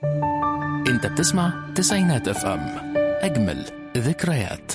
انت بتسمع تسعينات اف ام اجمل ذكريات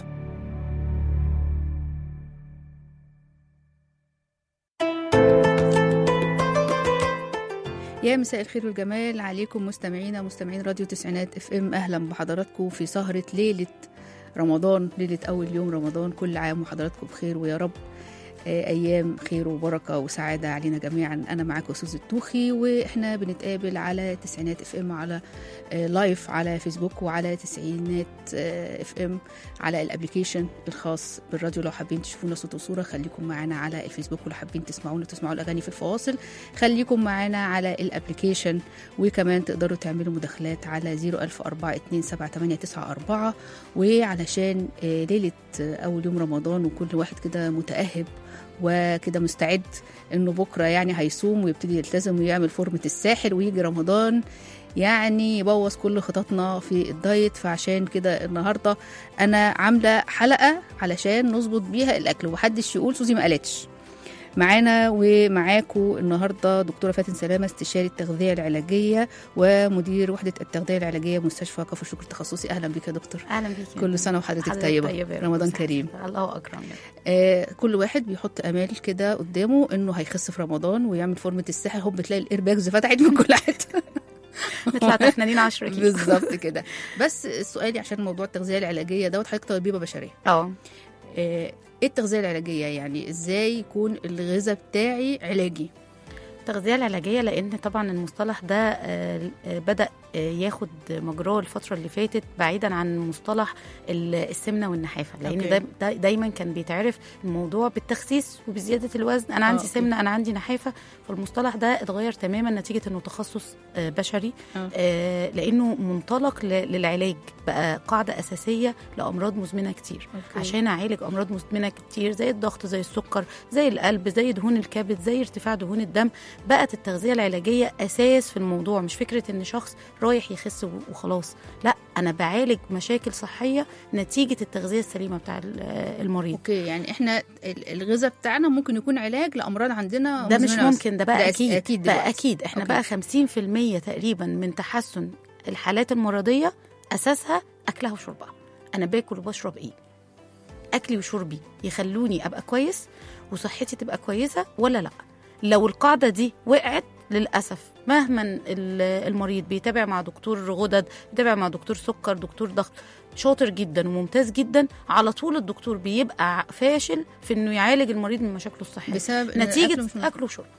يا مساء الخير والجمال عليكم مستمعينا مستمعين راديو تسعينات اف ام اهلا بحضراتكم في سهرة ليلة رمضان ليلة أول يوم رمضان كل عام وحضراتكم بخير ويا رب آه، أيام خير وبركة وسعادة علينا جميعا أنا معاكم سوزي التوخي وإحنا بنتقابل على تسعينات اف ام على آه، لايف على فيسبوك وعلى تسعينات آه، اف ام على الابليكيشن الخاص بالراديو لو حابين تشوفونا صوت وصورة خليكم معانا على الفيسبوك ولو حابين تسمعونا تسمعوا الأغاني في الفواصل خليكم معانا على الابليكيشن وكمان تقدروا تعملوا مداخلات على 010427894 وعلشان آه، ليلة آه، أول يوم رمضان وكل واحد كده متأهب وكده مستعد انه بكره يعني هيصوم ويبتدي يلتزم ويعمل فورمه الساحل ويجي رمضان يعني يبوظ كل خططنا في الدايت فعشان كده النهارده انا عامله حلقه علشان نظبط بيها الاكل ومحدش يقول سوزي ما قالتش معانا ومعاكم النهارده دكتوره فاتن سلامه استشاري التغذيه العلاجيه ومدير وحده التغذيه العلاجيه مستشفى كفر شكر التخصصي اهلا بك يا دكتور اهلا بيكي كل سنه وحضرتك حضرتك طيبه طيبة يا رب. رمضان صحة. كريم الله اكرم آه كل واحد بيحط امال كده قدامه انه هيخس في رمضان ويعمل فورمه الساحل هوب تلاقي الايرباجز فتحت من كل حته نطلع تفنانين 10 كيلو بالظبط كده بس سؤالي عشان موضوع التغذيه العلاجيه دوت حضرتك طبيبه بشريه اه آه، ايه التغذيه العلاجيه يعني ازاي يكون الغذاء بتاعي علاجي التغذيه العلاجيه لان طبعا المصطلح ده آه، آه، بدا آه، ياخد مجراه الفتره اللي فاتت بعيدا عن مصطلح ال- السمنه والنحافه لان أوكي. دا دا دايما كان بيتعرف الموضوع بالتخسيس وبزياده الوزن انا عندي أوكي. سمنه انا عندي نحافه فالمصطلح ده اتغير تماما نتيجه انه تخصص آه، بشري آه. آه، لانه منطلق ل- للعلاج بقى قاعده اساسيه لامراض مزمنه كتير أوكي. عشان اعالج امراض مزمنه كتير زي الضغط زي السكر زي القلب زي دهون الكبد زي ارتفاع دهون الدم بقت التغذيه العلاجيه اساس في الموضوع مش فكره ان شخص رايح يخس و- وخلاص لا انا بعالج مشاكل صحيه نتيجه التغذيه السليمه بتاع ال- المريض اوكي يعني احنا ال- الغذاء بتاعنا ممكن يكون علاج لامراض عندنا ده مش مزمنة بس. ممكن ده بقى ده أك- اكيد اكيد بقى دلوقتي. اكيد احنا أوكي. بقى 50% تقريبا من تحسن الحالات المرضيه اساسها اكلها وشربها انا باكل وبشرب ايه اكلي وشربي يخلوني ابقى كويس وصحتي تبقى كويسه ولا لا لو القاعده دي وقعت للاسف مهما ال- المريض بيتابع مع دكتور غدد بيتابع مع دكتور سكر دكتور ضغط شاطر جدا وممتاز جدا على طول الدكتور بيبقى فاشل في انه يعالج المريض من مشاكله الصحيه بسبب إن الأكل نتيجه مش مظبوط. اكل وشرب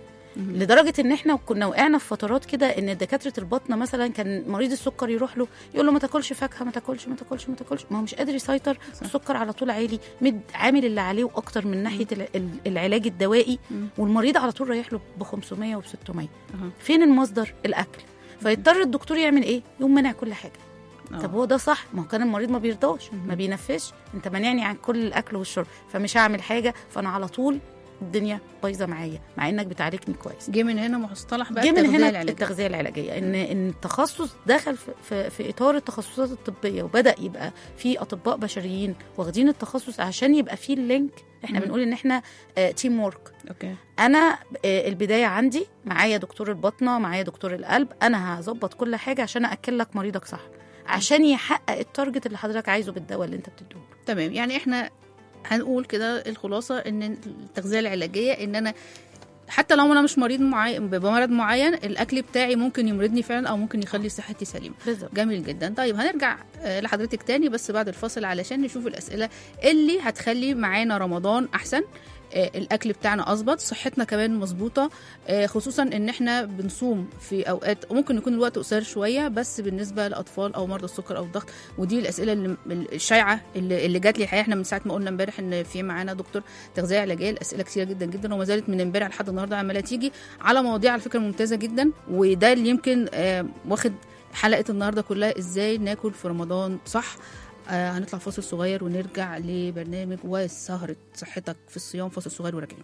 لدرجه ان احنا كنا وقعنا في فترات كده ان دكاتره البطنه مثلا كان مريض السكر يروح له يقول له ما تاكلش فاكهه ما تاكلش ما تاكلش ما تاكلش ما هو مش قادر يسيطر السكر على طول عالي مد عامل اللي عليه واكتر من ناحيه ال- ال- العلاج الدوائي مم. والمريض على طول رايح له ب 500 وب 600 أها. فين المصدر الاكل فيضطر الدكتور يعمل ايه يقوم منع كل حاجه آه. طب هو ده صح ما هو كان المريض ما بيرضاش ما بينفذش انت مانعني عن كل الاكل والشرب فمش هعمل حاجه فانا على طول الدنيا بايظه معايا مع انك بتعالجني كويس جه من هنا مصطلح بقى جه من التغذية هنا العلاجية. التغذيه العلاجيه ان ان التخصص دخل في, في, في اطار التخصصات الطبيه وبدا يبقى في اطباء بشريين واخدين التخصص عشان يبقى في اللينك احنا مم. بنقول ان احنا تيم وورك اوكي انا آه، البدايه عندي معايا دكتور البطنه معايا دكتور القلب انا هظبط كل حاجه عشان ااكل لك مريضك صح عشان يحقق التارجت اللي حضرتك عايزه بالدواء اللي انت بتديه تمام يعني احنا هنقول كده الخلاصه ان التغذيه العلاجيه ان انا حتى لو انا مش مريض معين بمرض معين الاكل بتاعي ممكن يمرضني فعلا او ممكن يخلي صحتي سليمه بالظبط جميل جدا طيب هنرجع آه، لحضرتك تاني بس بعد الفاصل علشان نشوف الاسئله اللي هتخلي معانا رمضان احسن آه، الاكل بتاعنا اظبط صحتنا كمان مظبوطه آه، خصوصا ان احنا بنصوم في اوقات ممكن يكون الوقت قصير شويه بس بالنسبه لاطفال او مرضى السكر او الضغط ودي الاسئله اللي الشائعه اللي, اللي جات لي الحقيقه احنا من ساعه ما قلنا امبارح ان في معانا دكتور تغذيه علاجيه الاسئله كتيره جدا جدا وما زالت من امبارح لحد النهارده عماله تيجي على مواضيع على فكره ممتازه جدا وده اللي يمكن آه، واخد حلقه النهارده كلها ازاي ناكل في رمضان صح آه هنطلع فاصل صغير ونرجع لبرنامج وسهرة صحتك في الصيام فاصل صغير وراجعين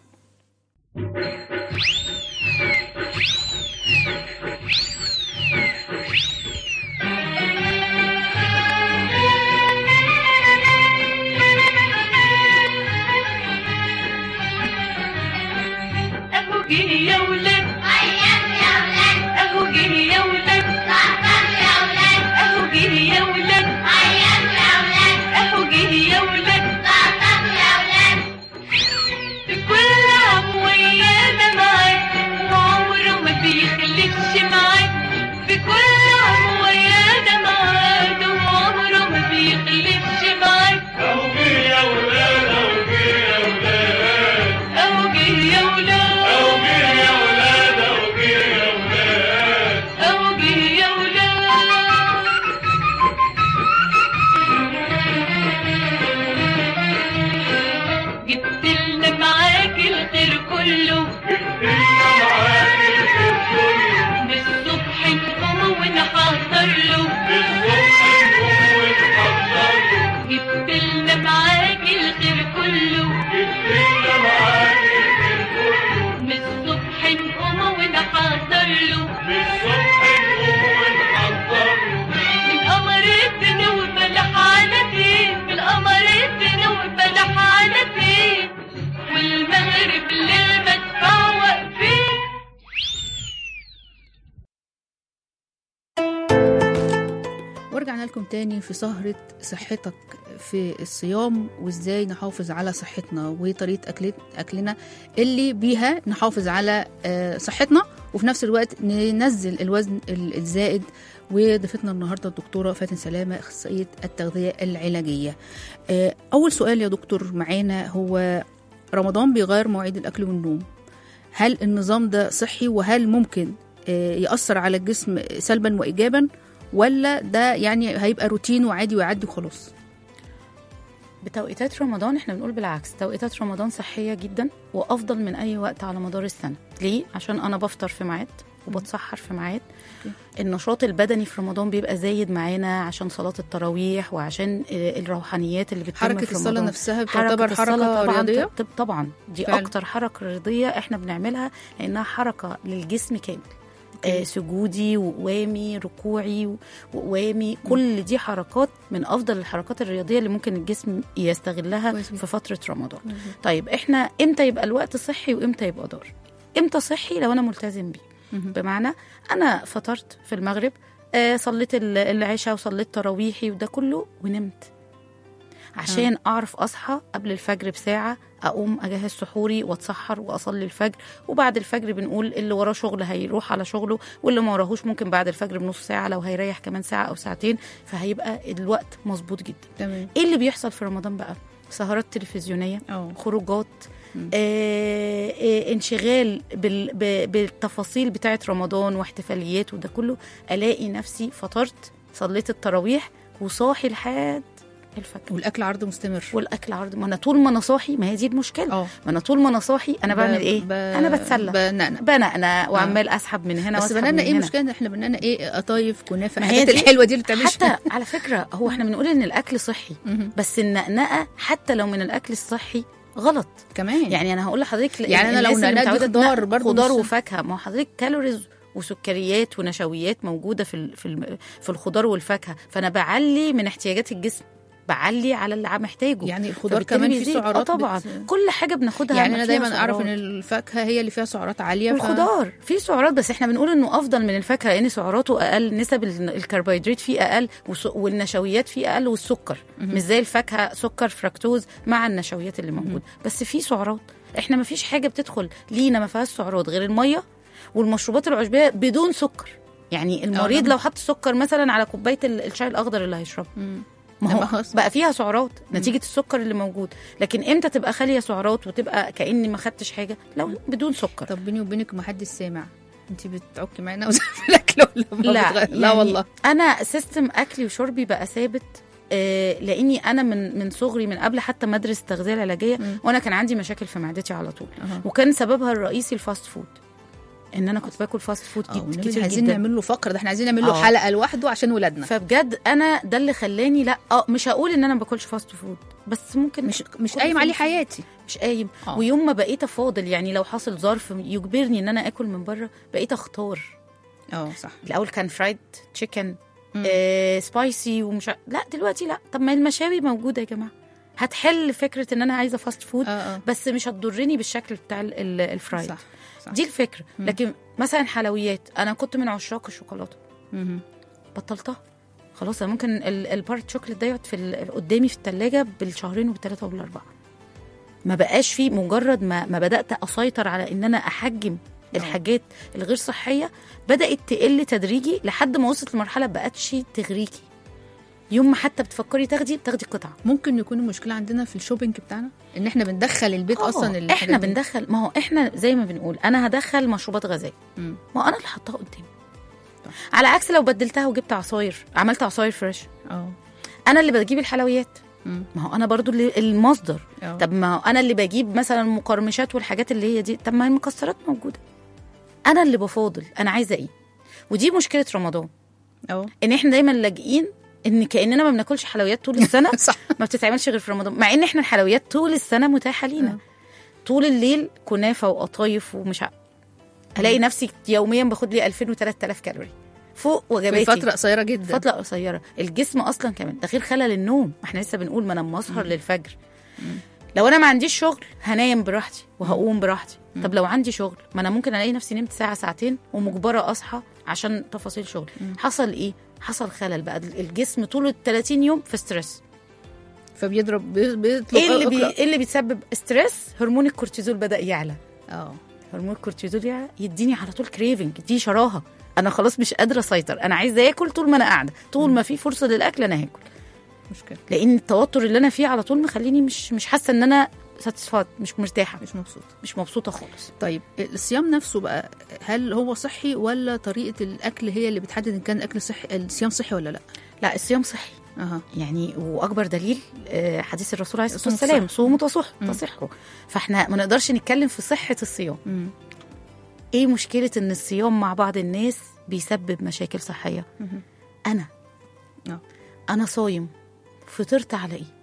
اهو جه يا ولاد اهو جه يا ولاد نحضر له للصبح نقوم ونحضر بالقمر الدنيا بلح على فين بالقمر الدنيا بلح على فين والمغرب للمدفع واقفين ورجعنا لكم تاني في سهرة صحتك في الصيام وازاي نحافظ على صحتنا وطريقة أكل أكلنا اللي بيها نحافظ على آه، صحتنا وفي نفس الوقت ننزل الوزن ال- الزائد وضيفتنا النهارده الدكتوره فاتن سلامه اخصائيه التغذيه العلاجيه. آه، اول سؤال يا دكتور معانا هو رمضان بيغير مواعيد الاكل والنوم. هل النظام ده صحي وهل ممكن آه، ياثر على الجسم سلبا وايجابا ولا ده يعني هيبقى روتين وعادي ويعدي وخلاص بتوقيتات رمضان احنا بنقول بالعكس توقيتات رمضان صحية جدا وأفضل من أي وقت على مدار السنة ليه؟ عشان أنا بفطر في ميعاد وبتسحر في ميعاد النشاط البدني في رمضان بيبقى زايد معانا عشان صلاة التراويح وعشان آه، الروحانيات اللي بتتم حركه في الصلاه رمضان. نفسها بتعتبر الصلاة حركه طبعا رياضيه طب طبعا دي فعلا. اكتر حركه رياضيه احنا بنعملها لانها حركه للجسم كامل آه سجودي وقوامي ركوعي و- وقوامي كل دي حركات من افضل الحركات الرياضيه اللي ممكن الجسم يستغلها كويس جدا. في فتره رمضان طيب احنا امتى يبقى الوقت صحي وامتى يبقى ضار امتى صحي لو انا ملتزم بيه مهم. بمعنى انا فطرت في المغرب آه صليت ال- العشاء وصليت تراويحي وده كله ونمت عشان اعرف اصحى قبل الفجر بساعه اقوم اجهز سحوري واتسحر واصلي الفجر وبعد الفجر بنقول اللي وراه شغل هيروح على شغله واللي ما وراهوش ممكن بعد الفجر بنص ساعه لو هيريح كمان ساعه او ساعتين فهيبقى الوقت مظبوط جدا تمام ايه اللي بيحصل في رمضان بقى سهرات تلفزيونيه اه خروجات آه آه انشغال بال ب- بالتفاصيل بتاعه رمضان واحتفاليات وده كله الاقي نفسي فطرت صليت التراويح وصاحي لحد الفجر والاكل عرض مستمر والاكل عرض ما انا طول ما انا صاحي ما هي دي المشكله اه ما انا طول ما انا صاحي انا ب- بعمل ايه ب- انا بتسلى بنقنق بنقنق وعمال اسحب من هنا بس واسحب بنانا من ايه هنا. المشكله ان احنا بنانا ايه قطايف كنافه ما هي الحاجات دي- الحلوه دي اللي بتعملش حتى على فكره هو احنا بنقول ان الاكل صحي مهم. بس النقنقه حتى لو من الاكل الصحي غلط كمان يعني انا هقول لحضرتك يعني أنا لو الناس اللي نقنقة دي متعودة خضار تنقق برضو خضار مش- وفاكهه ما هو حضرتك كالوريز وسكريات ونشويات موجوده في ال- في الم- في الخضار والفاكهه فانا بعلي من احتياجات الجسم بعلي على اللي محتاجه يعني الخضار فبالتالي كمان فيه بيزيد. سعرات اه طبعا بت- كل حاجه بناخدها يعني ما انا فيها دايما اعرف ان سعرات. الفاكهه هي اللي فيها سعرات عاليه ف- الخضار فيه سعرات بس احنا بنقول انه افضل من الفاكهه لان سعراته اقل نسب ال- الكربوهيدرات فيه اقل وس- والنشويات فيه اقل والسكر مش زي الفاكهه سكر فركتوز مع النشويات اللي موجوده بس فيه سعرات احنا ما فيش حاجه بتدخل لينا ما فيهاش سعرات غير الميه والمشروبات العشبيه بدون سكر يعني المريض طبعا. لو حط سكر مثلا على كوبايه ال- الشاي الاخضر اللي هيشربه مم. ما لما هو خلاص. بقى فيها سعرات نتيجه السكر اللي موجود لكن امتى تبقى خاليه سعرات وتبقى كاني ما خدتش حاجه لو بدون سكر طب بيني وبينك ما حدش سامع انت بتعكي معانا وزي الاكل ولا ما لا بتغير؟ لا يعني والله انا سيستم اكلي وشربي بقى ثابت آه، لاني انا من من صغري من قبل حتى ما ادرس التغذيه العلاجيه مم. وانا كان عندي مشاكل في معدتي على طول أها. وكان سببها الرئيسي الفاست فود ان انا كنت باكل فاست فود اه كت- والنبي كتير عايزين جدا نعمل له فقره ده احنا عايزين نعمل له آه. حلقه لوحده عشان ولادنا فبجد انا ده اللي خلاني لا اه مش هقول ان انا ما باكلش فاست فود بس ممكن مش مش كل قايم عليه فين وفين. حياتي مش قايم آه. ويوم ما بقيت افاضل يعني لو حصل ظرف يجبرني ان انا اكل من بره بقيت اختار اه صح الاول كان فرايد تشيكن مم. آه سبايسي ومش ع- لا دلوقتي لا طب ما المشاوي موجوده يا جماعه هتحل فكره ان انا عايزه فاست فود اه اه بس مش هتضرني بالشكل بتاع ال- ال- الفرايد صح صح دي الفكره مم. لكن مثلا حلويات انا كنت من عشاق الشوكولاته مهم. بطلتها خلاص انا ممكن ال- البارت شوكليت ده يقعد في ال- قدامي في الثلاجه بالشهرين وبالثلاثه وبالاربعه ما بقاش فيه مجرد ما ما بدات اسيطر على ان انا احجم الحاجات الغير صحيه بدات تقل تدريجي لحد ما وصلت لمرحله بقتش تغريكي يوم ما حتى بتفكري تاخدي بتاخدي قطعه ممكن يكون المشكله عندنا في الشوبينج بتاعنا ان احنا بندخل البيت آه، اصلا الحاجات احنا دي. بندخل ما هو احنا زي ما بنقول انا هدخل مشروبات غازيه مم. ما هو انا اللي حطاها قدامي على عكس لو بدلتها وجبت عصاير عملت عصاير فريش اه انا اللي بجيب الحلويات مم. ما هو انا برضو اللي المصدر اه. طب ما هو انا اللي بجيب مثلا المقرمشات والحاجات اللي هي دي طب ما هي المكسرات موجوده انا اللي بفاضل انا عايزه ايه ودي مشكله رمضان اه ان احنا دايما لاجئين ان كاننا ما بناكلش حلويات طول السنه صح ما بتتعملش غير في رمضان مع ان احنا الحلويات طول السنه متاحه لينا آه. طول الليل كنافه وقطايف ومش ع... الاقي نفسي يوميا باخد لي 2000 و3000 كالوري فوق في وجباتي فتره قصيره جدا فتره قصيره الجسم اصلا كمان ده غير خلل النوم ما احنا لسه بنقول ما انا اما اسهر للفجر لو انا ما عنديش شغل هنام براحتي وهقوم براحتي طب لو عندي شغل ما انا ممكن الاقي نفسي نمت ساعه ساعتين ومجبره اصحى عشان تفاصيل شغل حصل ايه حصل خلل بقى الجسم طول ال 30 يوم في ستريس فبيضرب بي- بيطلب ايه اللي بي... اقرأ. ايه اللي بيتسبب ستريس هرمون الكورتيزول بدا يعلى اه هرمون الكورتيزول يعلى يديني على طول كريفنج دي شراهه انا خلاص مش قادره اسيطر انا عايزه اكل طول ما انا قاعده طول ما في فرصه للاكل انا هاكل مشكله لان التوتر اللي انا فيه على طول مخليني مش مش حاسه ان انا ساتسفاد مش مرتاحه مش مبسوطه مش مبسوطه خالص طيب الصيام نفسه بقى هل هو صحي ولا طريقه الاكل هي اللي بتحدد ان كان الاكل صحي الصيام صحي ولا لا لا الصيام صحي اها يعني واكبر دليل آه، حديث الرسول عليه الصلاه صوم والسلام الصح. صوموا تصح مم. تصحوا فاحنا ما نقدرش نتكلم في صحه الصيام مم. ايه مشكله ان الصيام مع بعض الناس بيسبب مشاكل صحيه مهم. انا آه. انا صايم فطرت على ايه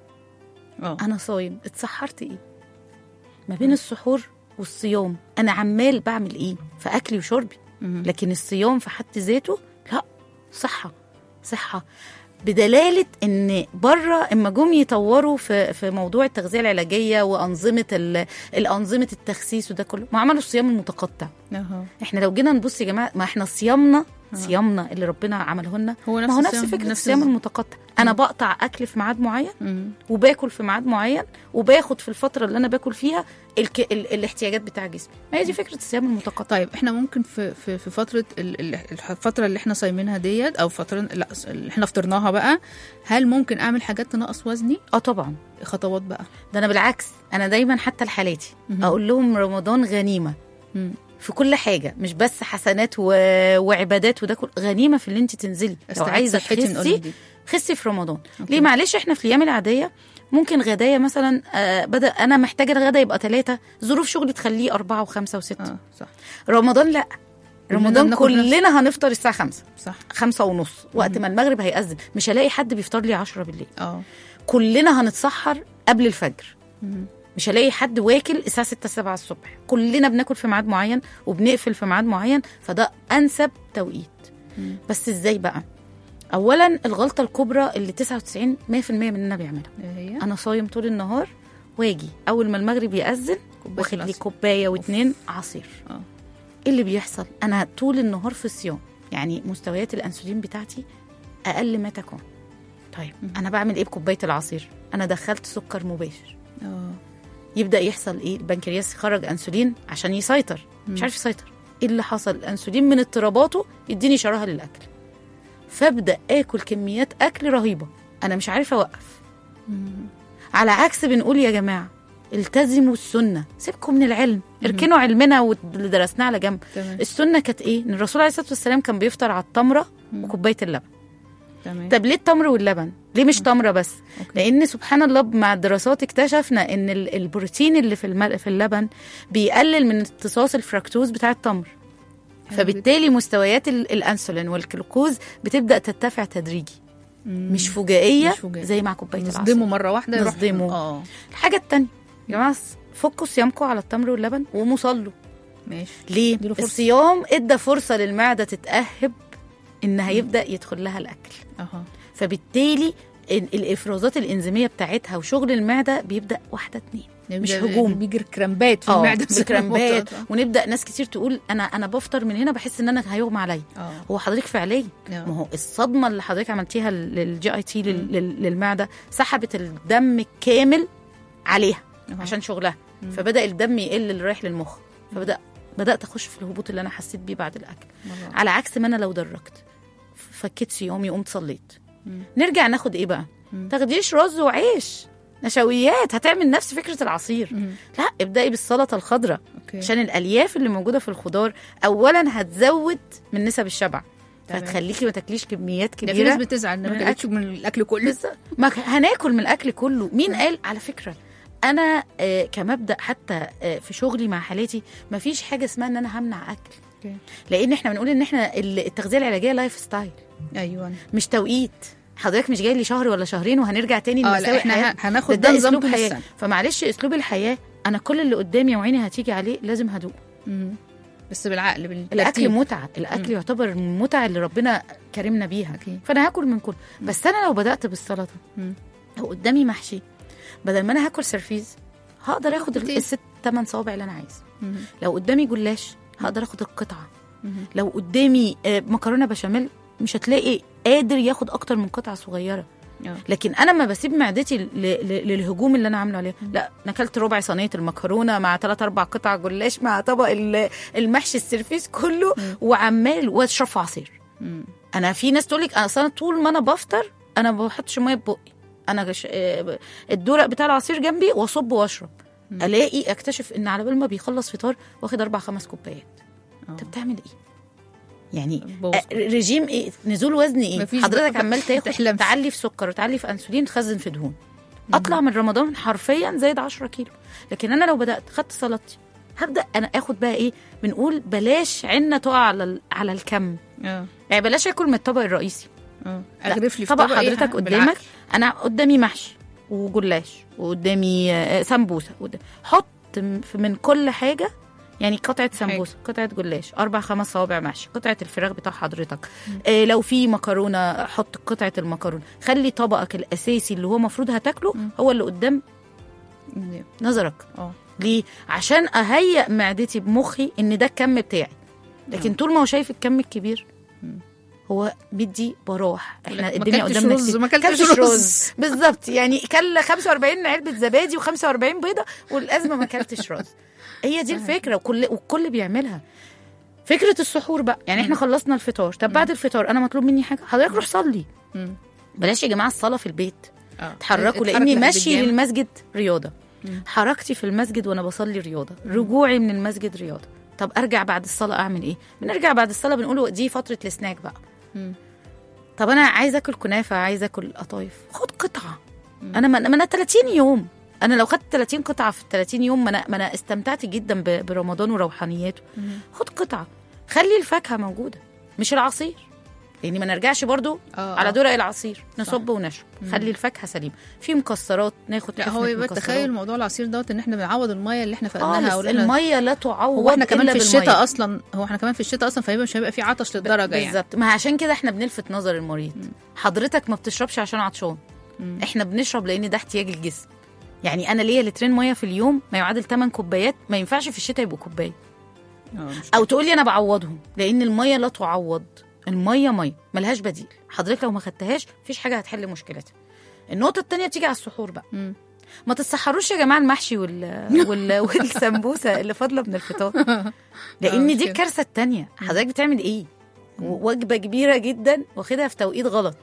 اه انا صايم اتسحرت ايه ما بين السحور والصيام انا عمال بعمل ايه في اكلي وشربي مهم. لكن الصيام في حد ذاته لا صحه صحه بدلاله ان بره اما جم يطوروا في في موضوع التغذيه العلاجيه وانظمه ال- الانظمه التخسيس وده كله ما عملوا الصيام المتقطع اها احنا لو جينا نبص يا جماعه ما احنا صيامنا صيامنا اللي ربنا عمله لنا هو ما هو نفس الصيام- فكره نفس الصيام الز- المتقطع انا بقطع اكل في ميعاد معين مم. وباكل في ميعاد معين وباخد في الفتره اللي انا باكل فيها الك... ال... الاحتياجات بتاع جسمي ما هي دي فكره الصيام المتقطع طيب احنا ممكن في في في فتره ال- ال- الفتره اللي احنا صايمينها ديت او فتره لا اللي احنا فطرناها بقى هل ممكن اعمل حاجات تنقص وزني اه طبعا خطوات بقى ده انا بالعكس انا دايما حتى لحالاتي مهم. اقول لهم رمضان غنيمه مم. في كل حاجه مش بس حسنات و... وعبادات وده كل غنيمه في اللي انت تنزلي لو استعيد عايزه صحتي نقول تخسي دي. خسي في رمضان أوكي. ليه معلش احنا في الايام العاديه ممكن غدايا مثلا آه بدا انا محتاجه الغدا يبقى ثلاثة ظروف شغلي تخليه أربعة وخمسة وستة اه صح رمضان لا كلنا رمضان بناكل نفس- كلنا هنفطر الساعه خمسة صح خمسة ونص وقت ما المغرب هيأذن مش هلاقي حد بيفطر لي عشرة بالليل اه كلنا هنتسحر قبل الفجر مم. مش هلاقي حد واكل الساعه 6 7 الصبح كلنا بناكل في ميعاد معين وبنقفل في ميعاد معين فده انسب توقيت مم. بس ازاي بقى اولا الغلطه الكبرى اللي 99 100% مننا بيعملها ايه هي انا صايم طول النهار واجي اول ما المغرب يأذن كوباية واخد لي العصير. كوبايه واتنين عصير اه ايه اللي بيحصل انا طول النهار في الصيام يعني مستويات الانسولين بتاعتي اقل ما تكون طيب انا بعمل ايه بكوبايه العصير انا دخلت سكر مباشر اه يبدا يحصل ايه البنكرياس يخرج انسولين عشان يسيطر مش عارف يسيطر ايه اللي حصل الانسولين من اضطراباته يديني شراهه للاكل فابدا اكل كميات اكل رهيبه انا مش عارفه اوقف على عكس بنقول يا جماعه التزموا السنه سيبكم من العلم اركنوا علمنا واللي درسناه على جنب تمام السنه كانت ايه ان الرسول عليه الصلاه والسلام كان بيفطر على التمره وكوبايه اللبن تمام طب ليه التمر واللبن ليه مش تمره بس أوكي. لان سبحان الله مع الدراسات اكتشفنا ان ال- البروتين اللي في المل... في اللبن بيقلل من امتصاص الفركتوز بتاع التمر حلو فبالتالي مستويات ال- الانسولين والجلوكوز بتبدا ترتفع تدريجي مم. مش فجائيه مش فجائية. زي مع كوبايه العصير نصدمه مره واحده يروح- نصدمه. اه الحاجه التانية يا جماعه فكوا صيامكم على التمر واللبن وقوموا صلوا ماشي ليه اديله فرصة. الصيام ادى فرصه للمعده تتاهب ان هيبدا يدخل لها الاكل اها فبالتالي ال- الافرازات الانزيميه بتاعتها وشغل المعده بيبدا واحده اتنين مش بيبقى- هجوم. بيجي كرامبات في اه المعده بكرامبات ونبدا ناس كتير تقول انا انا بفطر من هنا بحس ان انا هيغمى عليا اه هو حضرتك فعليا آه. ما هو الصدمه اللي حضرتك عملتيها للجي اي تي للمعده سحبت الدم الكامل عليها أها. عشان شغلها فبدا الدم يقل اللي رايح للمخ فبدا بدات اخش في الهبوط اللي انا حسيت بيه بعد الاكل مرة. على عكس ما انا لو دركت فكيت صيامي قمت صليت نرجع ناخد ايه بقى تاخديش رز وعيش نشويات هتعمل نفس فكره العصير مم. لا ابدأي بالسلطه الخضراء اوكي عشان الالياف اللي موجوده في الخضار اولا هتزود من نسب الشبع تمام. فهتخليكي ما تاكليش كميات ده في كبيره ناس بتزعل ان من ما كانتش من الاكل كله لسه ما ك- هناكل من الاكل كله مين قال على فكره انا آه كمبدا حتى آه في شغلي مع حالاتي ما فيش حاجه اسمها ان انا همنع اكل أوكي. لان احنا بنقول ان احنا ال- التغذيه العلاجيه لايف ستايل ايوه مش توقيت حضرتك مش جاي لي شهر ولا شهرين وهنرجع تاني اه لمساوئ لا احنا حياة. ه- هناخد ده, ده ده نظام اسلوب طول حياه السنه فمعلش اسلوب الحياه انا كل اللي قدامي وعيني هتيجي عليه لازم هدوق مم. بس بالعقل الاكل بالترتيب متعه الاكل يعتبر من المتعه اللي ربنا كرمنا بيها أكيد. فانا هاكل من كل بس انا لو بدات بالسلطه مم. لو قدامي محشي بدل ما انا هاكل سرفيز هقدر اخد كتير. الست ثمان صوابع اللي انا عايزه مم. لو قدامي جلاش هقدر اخد القطعه مم. لو قدامي آه، مكرونه بشاميل مش هتلاقي قادر ياخد اكتر من قطعه صغيره آه. لكن انا ما بسيب معدتي ل- ل- للهجوم اللي انا عامله عليه لا انا اكلت ربع صينيه المكرونه مع ثلاث اربع قطع جلاش مع طبق ال- المحشي السرفيس كله وعمال واشرب في عصير مم. انا في ناس تقول لك اصل انا طول ما انا بفطر انا ما بحطش ميه في بقي انا غش... آه، الدورق بتاع العصير جنبي واصب واشرب الاقي اكتشف ان على بال ما بيخلص فطار واخد اربع خمس كوبايات انت بتعمل ايه يعني بوظ. آه، رجيم ايه نزول وزن ايه مفيش حضرتك بقى- عمال تاخد تحلمش. تعلي في سكر وتعلي في انسولين تخزن في دهون اطلع من رمضان حرفيا زايد 10 كيلو لكن انا لو بدات خدت سلطتي هبدا انا اخد بقى ايه بنقول بلاش عنا تقع على ال- على الكم اه يعني بلاش اكل من الطبق الرئيسي اه لا، اغرف لي في طبق طبق إيه؟ حضرتك بالعقل. قدامك انا قدامي محشي وجلاش وقدامي آه، سمبوسه قدام. حط م- في- من كل حاجه يعني قطعه سمبوسه قطعه جلاش اربع خمس صوابع محشي قطعه الفراخ بتاع حضرتك آه لو في مكرونه حط قطعه المكرونه خلي طبقك الاساسي اللي هو المفروض هتاكله هو اللي قدام مم. نظرك اه ليه عشان اهيئ معدتي بمخي ان ده الكم بتاعي لكن طول ما هو شايف الكم الكبير هو بيدي براح احنا ما الدنيا أكلتش قدامنا رز، كتير. ما أكلتش كلتش رز. بالظبط يعني كل 45 علبه زبادي و45 بيضه والازمه ما اكلتش رز هي دي الفكره وكل والكل بيعملها فكره السحور بقى يعني احنا خلصنا الفطار طب بعد الفطار انا مطلوب مني حاجه حضرتك روح صلي مم. بلاش يا جماعه الصلاه في البيت اه اتحركوا اتحرك لاني لحد مشي الجامع. للمسجد رياضه حركتي في المسجد وانا بصلي رياضه رجوعي من المسجد رياضه طب ارجع بعد الصلاه اعمل ايه بنرجع بعد الصلاه بنقول دي فتره السناك بقى مم. طب انا عايزه اكل كنافه عايزه اكل قطايف خد قطعه انا ما ما انا 30 يوم انا لو خدت 30 قطعه في 30 يوم ما انا ما انا استمتعت جدا ب- برمضان وروحانياته خد قطعه خلي الفاكهه موجوده مش العصير يعني ما نرجعش برضو آه، على آه. دورق العصير نصب ونشرب خلي الفاكهه سليمه في مكسرات ناخد لا كفنة هو يبقى مكسرات. تخيل موضوع العصير دوت ان احنا بنعوض الميه اللي احنا فقدناها خالص او اللي احنا الميه لا تعوض هو احنا كمان إلا في بالمية. الشتاء اصلا هو احنا كمان في الشتاء اصلا فيبقى مش هيبقى في عطش للدرجه يعني بالظبط ما عشان كده احنا بنلفت نظر المريض حضرتك ما بتشربش عشان عطشان احنا بنشرب لان ده احتياج الجسم يعني انا ليا لترين ميه في اليوم ما يعادل 8 كوبايات ما ينفعش في الشتاء يبقوا كوبايه اه مش او تقولي انا بعوضهم لان الميه لا تعوض الميه ميه ملهاش بديل حضرتك لو ما خدتهاش مفيش حاجه هتحل مشكلتها النقطه التانية بتيجي على السحور بقى مم. ما تتسحروش يا جماعه المحشي وال... وال... والسمبوسه اللي فاضله من الفطار آه، لان مش دي كده. الكارثه التانية حضرتك بتعمل ايه و- وجبه كبيره جدا واخدها في توقيت غلط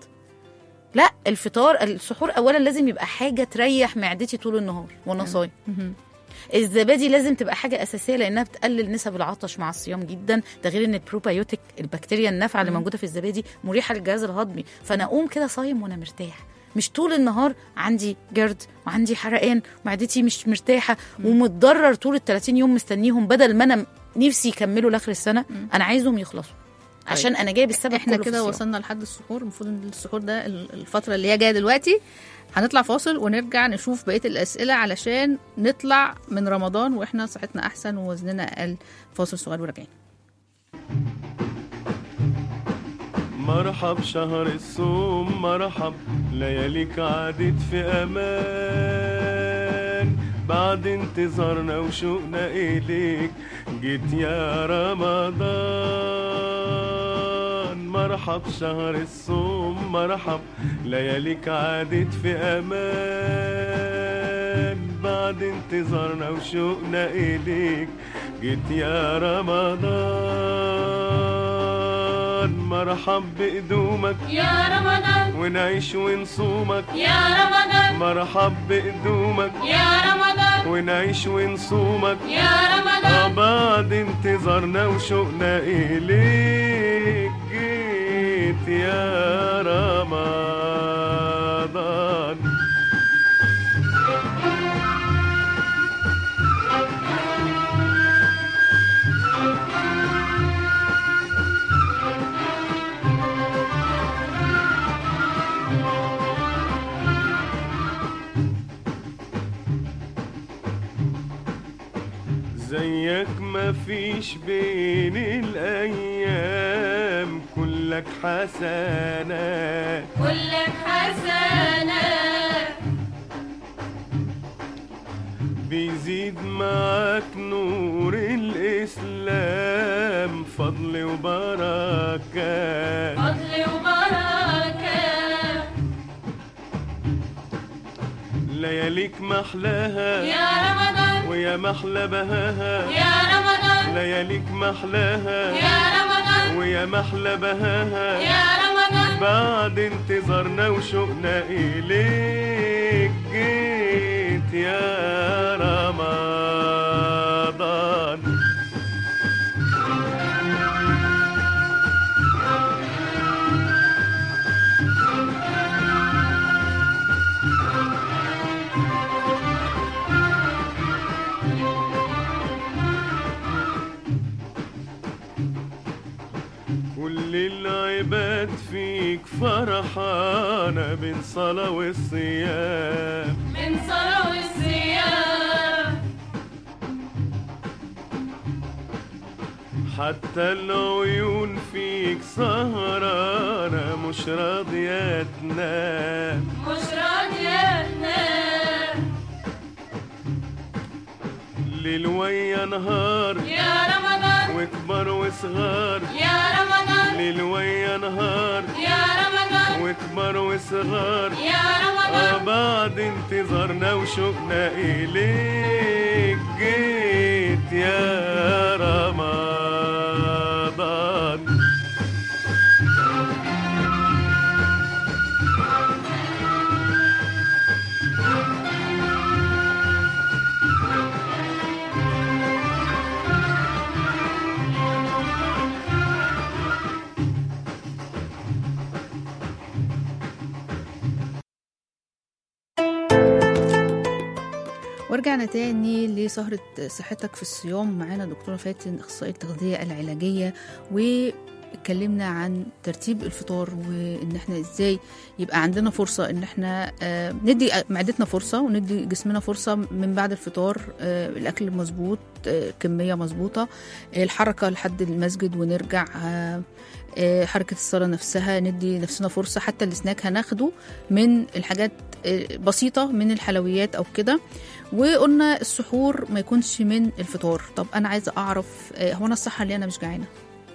لا الفطار السحور اولا لازم يبقى حاجه تريح معدتي طول النهار وانا صايم مهم. الزبادي لازم تبقى حاجه اساسيه لانها بتقلل نسب العطش مع الصيام جدا ده غير ان البروبايوتيك البكتيريا النافعه اللي موجوده في الزبادي مريحه للجهاز الهضمي فانا اقوم كده صايم وانا مرتاح مش طول النهار عندي جرد وعندي حرقان ومعدتي مش مرتاحه ومتضرر طول ال 30 يوم مستنيهم بدل ما انا نفسي يكملوا لاخر السنه انا عايزهم يخلصوا عشان انا جايب السبب احنا كله في كده الصيام. وصلنا لحد السحور المفروض ان السحور ده ال- الفتره اللي هي جايه دلوقتي هنطلع فاصل ونرجع نشوف بقيه الاسئله علشان نطلع من رمضان واحنا صحتنا احسن ووزننا اقل فاصل صغير وراجعين مرحب شهر الصوم مرحب لياليك عادت في امان بعد انتظارنا وشوقنا اليك جيت يا رمضان مرحب شهر الصوم مرحب لياليك عادت في امان بعد انتظارنا وشوقنا اليك جيت يا رمضان مرحب بقدومك يا رمضان ونعيش ونصومك يا رمضان مرحب بقدومك يا رمضان ونعيش ونصومك يا آه رمضان بعد انتظارنا وشوقنا إليك جيت يا رمضان زيك ما ومفيش بين الأيام كلك حسنات كلك حسنة بيزيد معاك نور الإسلام فضل وبركات فضل وبركة لياليك محلاها يا رمضان ويا محلى بهاها يا رمضان لياليك محلاها يا رمضان ويا محلى بهاها يا رمضان بعد انتظارنا وشوقنا إليك جيت يا رمضان كل العباد فيك فرحانة بين صلاة والصيام من صلاة والصيام حتى العيون فيك سهرانة مش راضية تنام مش راضية تنام ليل ويا نهار يا رمضان وكبر وصغار يا رمضان ليل ويا نهار يا رمضان وكبر وصغار يا آه رمضان بعد انتظارنا وشوقنا إليك جيت يا رمضان ورجعنا تاني لسهرة صحتك في الصيام معانا دكتورة فاتن أخصائية التغذية العلاجية واتكلمنا عن ترتيب الفطار وإن احنا ازاي يبقى عندنا فرصة إن احنا آه، ندي معدتنا فرصة وندي جسمنا فرصة من بعد الفطار آه، الأكل مظبوط آه، كمية مظبوطة آه، الحركة لحد المسجد ونرجع آه، آه، حركة الصلاة نفسها ندي نفسنا فرصة حتى السناك هناخده من الحاجات آه، بسيطة من الحلويات أو كده وقلنا السحور ما يكونش من الفطار طب انا عايزه اعرف آه، هو انا الصح اللي انا مش جعانه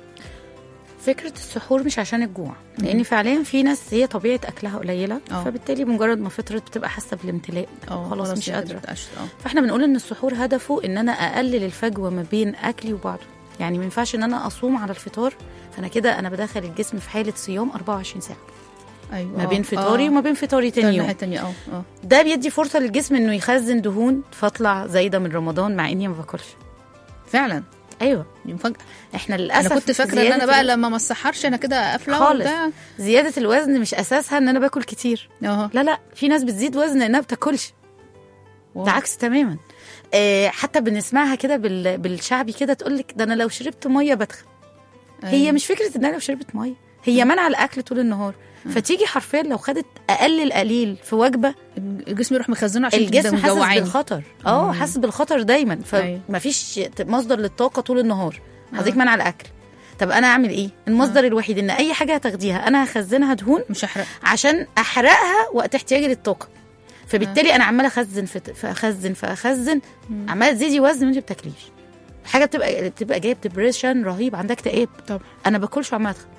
فكره السحور مش عشان الجوع لان فعليا في ناس هي طبيعه اكلها قليله آه. فبالتالي مجرد ما فطرت بتبقى حاسه بالامتلاء خلاص مش هي قادره قدرت أشت- اه فاحنا بنقول ان السحور هدفه ان انا اقلل الفجوه ما بين اكلي وبعضه يعني ما ينفعش ان انا اصوم على الفطار فانا كده انا بدخل الجسم في حاله صيام 24 ساعه ايوه ما آه، بين فطاري آه. وما بين فطاري ده تاني الناحيه يوم التانيه اه اه ده بيدي فرصه للجسم انه يخزن دهون فاطلع زايده من رمضان مع اني ما باكلش فعلا ايوه دي مفاجاه احنا للاسف انا كنت فاكره ان زيادة انا بقى ال- لما ما اسحرش انا كده قافله خالص. وبتاع. زياده الوزن مش اساسها ان انا باكل كتير اه لا لا في ناس بتزيد وزن لانها بتاكلش واو. ده عكس تماما آه حتى بنسمعها كده بال... بالشعبي كده تقول لك ده انا لو شربت ميه بدخن هي أيوة. مش فكره ان انا لو شربت ميه هي منع الاكل طول النهار فتيجي حرفيا لو خدت اقل القليل في وجبه الجسم يروح مخزنه عشان الجسم تبقى حاسس مجوعاني بالخطر اه مم. حاسس بالخطر دايما أيوة. فمفيش مصدر للطاقه طول النهار حضرتك آه. منع الاكل طب انا اعمل ايه المصدر الوحيد ان اي حاجه هتاخديها انا هخزنها دهون مش هحرق عشان احرقها وقت احتياجي للطاقه فبالتالي انا عماله اخزن في فاخزن فاخزن عماله تزيدي وزن وانت بتاكليش حاجه بتبقى بتبقى جايه ديبريشن رهيب عندها اكتئاب طب انا باكلش وعماله اتخن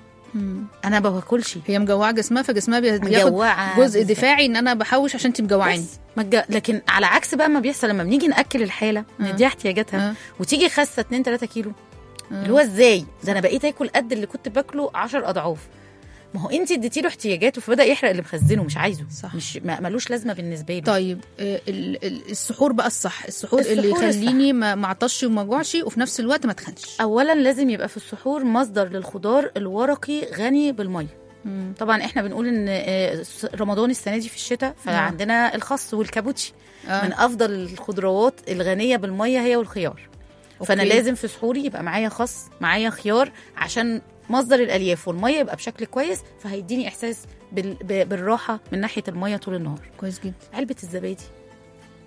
انا ما باكلش هي مجوعه جسمها فجسمها بي- بياخد مجوعة جزء بالظبط. دفاعي ان انا بحوش عشان انت مجوعاني بس. ما تج- لكن على عكس بقى ما بيحصل لما بنيجي ناكل الحاله نديها احتياجاتها آه. وتيجي خاسه 2 3 كيلو اللي هو ازاي ده انا بقيت اكل قد اللي كنت باكله 10 اضعاف ما هو انت اديتي له احتياجاته فبدا يحرق اللي مخزنه مش عايزه صح. مش ما- ملوش لازمه بالنسبه له طيب آه، ال- ال- السحور بقى الصح السحور, اللي السحور يخليني ما ما اعطش وما اجوعش وفي نفس الوقت ما اتخنش اولا لازم يبقى في السحور مصدر للخضار الورقي غني بالميه طبعا احنا بنقول ان آه، س- رمضان السنه دي في الشتاء فعندنا الخس والكابوتشي آه. من افضل الخضروات الغنيه بالميه هي والخيار فانا أوكي. لازم في سحوري يبقى معايا خس معايا خيار عشان مصدر الالياف والميه يبقى بشكل كويس فهيديني احساس بال... ب- بالراحه من ناحيه الميه طول النهار كويس جدا علبه الزبادي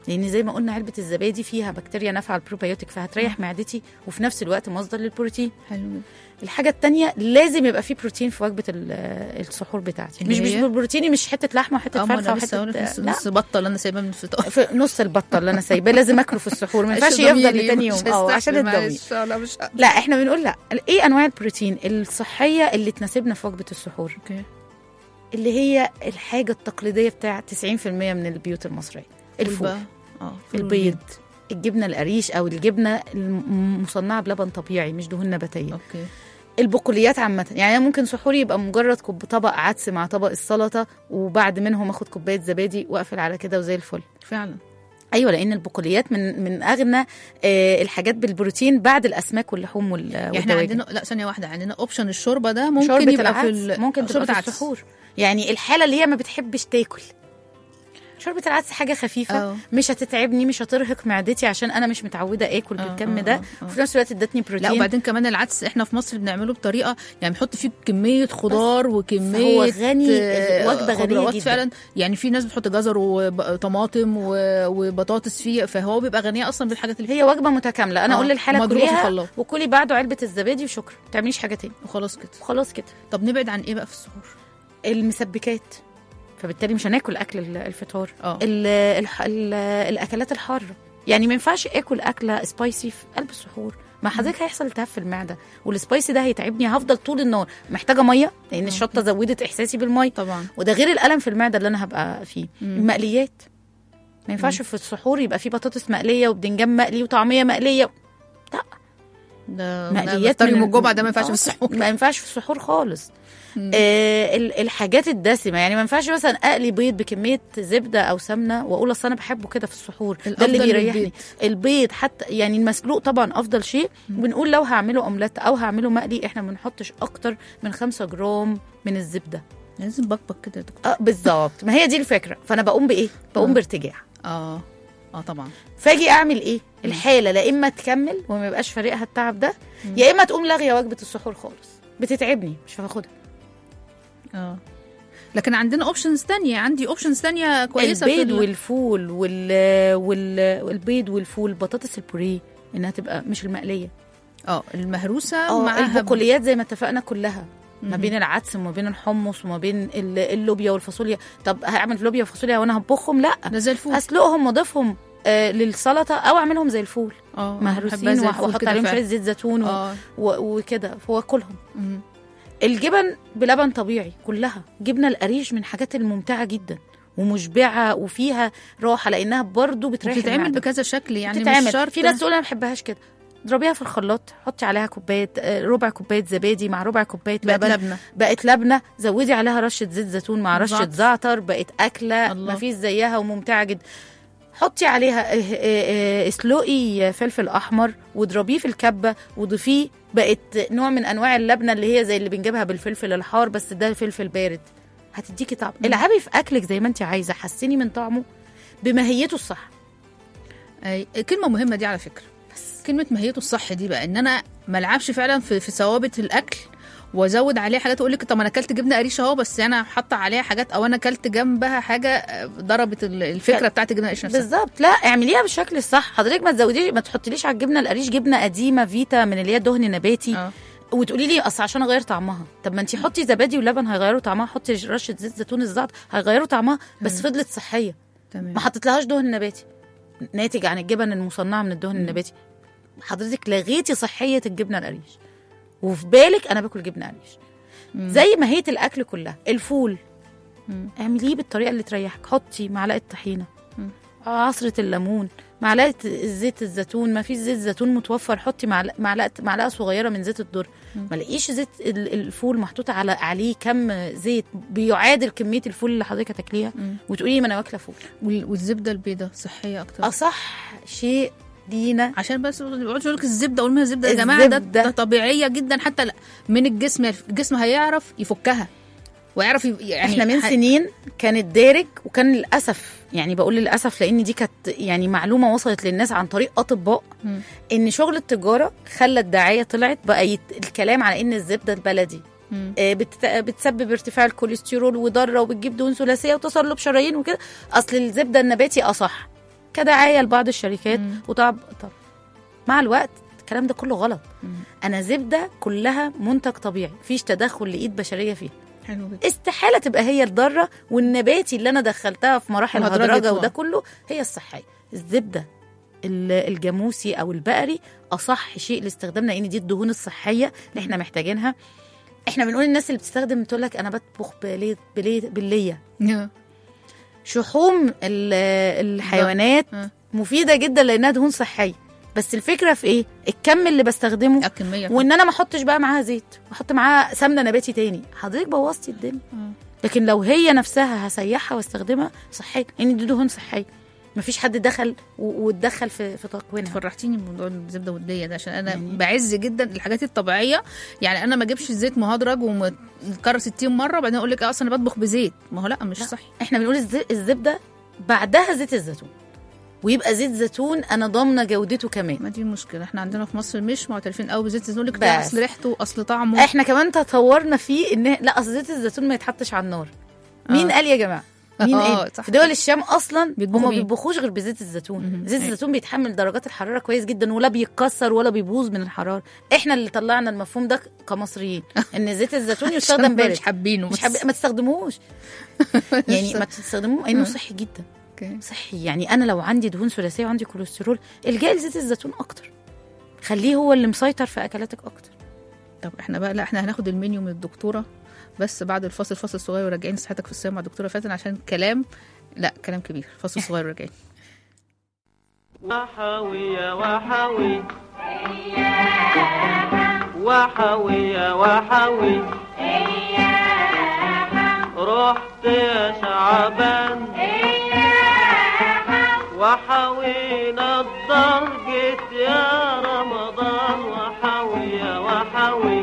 لان زي ما قلنا علبه الزبادي فيها بكتيريا نافعه البروبيوتيك فهتريح معدتي وفي نفس الوقت مصدر للبروتين حلو جدا الحاجه التانية لازم يبقى فيه بروتين في وجبه ال- السحور بتاعتي اللي مش مش هي؟ بروتيني مش حته لحمه وحته اه ما فرخه انا لسه هقول وحته نص, لا نص بطه اللي انا سايباه من الفطار في نص البطه اللي انا سايباه لازم اكله في السحور ما ينفعش يفضل لتاني يوم اه عشان الضمير لا مش هقدر. لا احنا بنقول لا ايه انواع البروتين الصحيه اللي تناسبنا في وجبه السحور اوكي اللي هي الحاجه التقليديه بتاع 90% من البيوت المصريه الفول والبقى- اه فول البيض الجبنه القريش او الجبنه المصنعه بلبن طبيعي مش دهون نباتيه اوكي البقوليات عامه يعني أنا ممكن سحوري يبقى مجرد كوب طبق عدس مع طبق السلطه وبعد منهم اخد كوبايه زبادي واقفل على كده وزي الفل فعلا ايوه لان البقوليات من من اغنى آه، الحاجات بالبروتين بعد الاسماك واللحوم وال يعني احنا والدواجن. عندنا لا ثانيه واحده عندنا اوبشن الشوربه ده ممكن شوربة يبقى العدس في ال... ممكن شوربه تبقى في عدس السحور يعني الحاله اللي هي ما بتحبش تاكل شوربه العدس حاجه خفيفه اه. مش هتتعبني مش هترهق معدتي عشان انا مش متعوده اكل اه، بالكم اه، ده اه، اه. وفي نفس الوقت ادتني بروتين لا وبعدين كمان العدس احنا في مصر بنعمله بطريقه يعني بنحط فيه كميه خضار وكميه فهو غني، آه، وجبة غنية خضروات جدا. فعلا يعني في ناس بتحط جزر وطماطم و- وبطاطس فيه فهو بيبقى غنيه اصلا بالحاجات اللي فيه هي وجبه متكامله انا اه، اقول للحاله مضروبة في كليها الخلاط. وكلي بعده علبه الزبادي وشكرا ما تعمليش حاجه تاني وخلاص كده وخلاص كده طب نبعد عن ايه بقى في السحور المسبكات فبالتالي مش هناكل اكل ال- الفطار اه. ال- الح- ال- الاكلات الحاره يعني ما ينفعش اكل اكله سبايسي في قلب السحور ما حضرتك هيحصل التهاب في المعده والسبايسي ده هيتعبني هفضل طول النهار محتاجه ميه لان الشطه زودت احساسي بالميه طبعا وده غير الالم في المعده اللي انا هبقى فيه مم. المقليات ما ينفعش في السحور يبقى في بطاطس مقليه وبدنجان مقلي وطعميه مقليه ده مقليات من من- الجمعه ده ما ينفعش آه، في السحور ما ينفعش في السحور خالص آه ال- الحاجات الدسمه يعني ما ينفعش مثلا اقلي بيض بكميه زبده او سمنه واقول اصل انا بحبه كده في السحور ده اللي الأفضل بيريحني البيض. البيض حتى يعني المسلوق طبعا افضل شيء بنقول لو هعمله اومليت او هعمله مقلي احنا ما بنحطش اكتر من 5 جرام من الزبده لازم بكبك كده يا دكتور اه بالظبط ما هي دي الفكره فانا بقوم بايه بقوم آه. بارتجاع اه اه طبعا فاجي اعمل ايه الحاله لا اما تكمل وما يبقاش فارقها التعب ده يا اما تقوم لاغيه وجبه السحور خالص بتتعبني مش هاخدها اه لكن عندنا اوبشنز تانية عندي اوبشنز تانية كويسه في البيض ال- والفول وال... وال... والبيض والفول بطاطس البوريه انها تبقى مش المقليه اه المهروسه اه معاها البقوليات زي ما اتفقنا كلها ما مهم. بين العدس وما بين الحمص وما بين ال- اللوبيا والفاصوليا طب هعمل لوبيا وفاصوليا وانا هطبخهم لا ده زي الفول اسلقهم واضيفهم آه للسلطه او اعملهم زي الفول اه بحبها مهروسين زي وأح- الفول واحط كده عليهم فعلا. شويه زيت زيتون و... اه و... وكده واكلهم مم. الجبن بلبن طبيعي كلها جبنه القريش من الحاجات الممتعه جدا ومشبعه وفيها راحه لانها برضو بتريح بتتعمل المعدة. بكذا شكل يعني بتتعمل مش شرط في ناس تقول انا ما بحبهاش كده اضربيها في الخلاط حطي عليها كوبايه آه، ربع كوبايه زبادي مع ربع كوبايه بقت لبن لبنه بقت لبنه زودي عليها رشه زيت زيتون مع رشه زعتر. زعتر بقت اكله الله. ما فيش زيها وممتعه جدا حطي عليها آه، آه، آه، اسلقي فلفل احمر واضربيه في الكبه وضيفيه بقت نوع من انواع اللبنه اللي هي زي اللي بنجيبها بالفلفل الحار بس ده فلفل بارد هتديكي طعم العبي في اكلك زي ما انت عايزه حسني من طعمه بماهيته الصح أي كلمه مهمه دي على فكره بس كلمه ماهيته الصح دي بقى ان انا ما العبش فعلا في, في ثوابت الاكل وازود عليها حاجات اقول لك طب انا اكلت جبنه قريش اهو بس انا حاطه عليها حاجات او انا اكلت جنبها حاجه آه، ضربت ال- الفكره بتاعت الجبنه القريش نفسها بالظبط لا اعمليها بالشكل الصح حضرتك ما تزوديش ما تحطيليش على الجبنه القريش جبنه قديمه فيتا من اللي هي دهن نباتي اه وتقولي لي اصل عشان اغير طعمها طب ما انت حطي زبادي ولبن هيغيروا طعمها حطي رشه زيت زيتون الزعتر هيغيروا طعمها بس فضلت صحيه تمام ما حطيتلهاش دهن نباتي ناتج عن الجبن المصنعه من الدهن النباتي حضرتك لغيتي صحيه الجبنه القريش وفي بالك انا باكل جبنه قريش زي ما هي الاكل كلها الفول مم. اعمليه بالطريقه اللي تريحك حطي معلقه طحينه مم. عصره الليمون معلقه زيت الزيتون ما فيش زيت زيتون متوفر حطي معلقه معلقه معلقه صغيره من زيت الذره ما لاقيش زيت ال- الفول محطوط على عليه كم زيت بيعادل كميه الفول اللي حضرتك هتاكليها مم. وتقولي لي ما انا واكله فول وال- والزبده البيضاء صحيه اكتر اصح شيء لينا عشان بس ما يقعدش يقول لك الزبده اقول لها الزبده يا جماعه ده, الزبدة. ده طبيعيه جدا حتى لا- من الجسم الجسم هيعرف يفكها ويعرف ي- يعني احنا من ح- سنين كانت دارج وكان للاسف يعني بقول للاسف لان دي كانت يعني معلومه وصلت للناس عن طريق اطباء مم. ان شغل التجاره خلى الدعايه طلعت بقى يت... الكلام على ان الزبده البلدي مم. آه، بت... بتسبب ارتفاع الكوليسترول وضاره وبتجيب دهون ثلاثيه وتصلب شرايين وكده اصل الزبده النباتي اصح كدعايه لبعض الشركات مم. وطب طب مع الوقت الكلام ده كله غلط مم. انا زبده كلها منتج طبيعي مفيش تدخل لايد بشريه فيها حلو جدا استحاله تبقى هي الضاره والنباتي اللي انا دخلتها في مراحل مهدرجة هدرجه طبعا. وده كله هي الصحيه الزبده ال- الجاموسي او البقري اصح شيء لاستخدامنا لان دي الدهون الصحيه اللي احنا محتاجينها احنا بنقول الناس اللي بتستخدم تقول لك انا بطبخ بليه بليه بالليه آه. شحوم ال- الحيوانات آه. مفيده جدا لانها دهون صحيه بس الفكره في ايه الكم اللي بستخدمه الكميه وان انا ما احطش بقى معاها زيت واحط معاها سمنه نباتي تاني حضرتك بوظتي الدنيا آه. لكن لو هي نفسها هسيحها واستخدمها صحيه لان دي دهون صحيه مفيش حد دخل و- واتدخل في في تكوينها فرحتيني بموضوع الزبده والديه ده عشان انا يعني- بعز جدا الحاجات الطبيعيه يعني انا ما اجيبش زيت مهدرج ومتكرر 60 مره وبعدين اقول لك اه اصل انا بطبخ بزيت ما هو لا مش لا. صحي احنا بنقول الز- الزبده بعدها زيت الزيتون ويبقى زيت زيتون انا ضامنه جودته كمان ما دي المشكله احنا عندنا في مصر مش معترفين قوي بزيت الزيتون يقول لك لا بس. اصل ريحته اصل طعمه احنا كمان تطورنا فيه ان لا اصل زيت الزيتون ما يتحطش على النار مين آه. قال يا جماعه مين آه، قال صح. في دول الشام اصلا بيطبخوا هم بيه. بيطبخوش غير بزيت الزيتون مهم. زيت أيوة. الزيتون بيتحمل درجات الحراره كويس جدا ولا بيتكسر ولا بيبوظ من الحراره احنا اللي طلعنا المفهوم ده كمصريين ان زيت الزيتون يستخدم عشان بارد مش حابينه مش بس. حابب ما تستخدموش يعني ما تستخدموه انه آه. صحي جدا أوكي. صحي يعني انا لو عندي دهون ثلاثيه وعندي كوليسترول الجاي لزيت الزيتون اكتر خليه هو اللي مسيطر في اكلاتك اكتر طب احنا بقى لا احنا هناخد المنيو من الدكتوره بس بعد الفاصل فاصل صغير وراجعين صحتك في الصيام مع الدكتوره فاتن عشان كلام لا كلام كبير فاصل صغير وراجعين وحوي يا وحوي وحوي يا وحوي رحت يا شعبان وحوينا الضرجة يا رمضان وحوي يا وحوي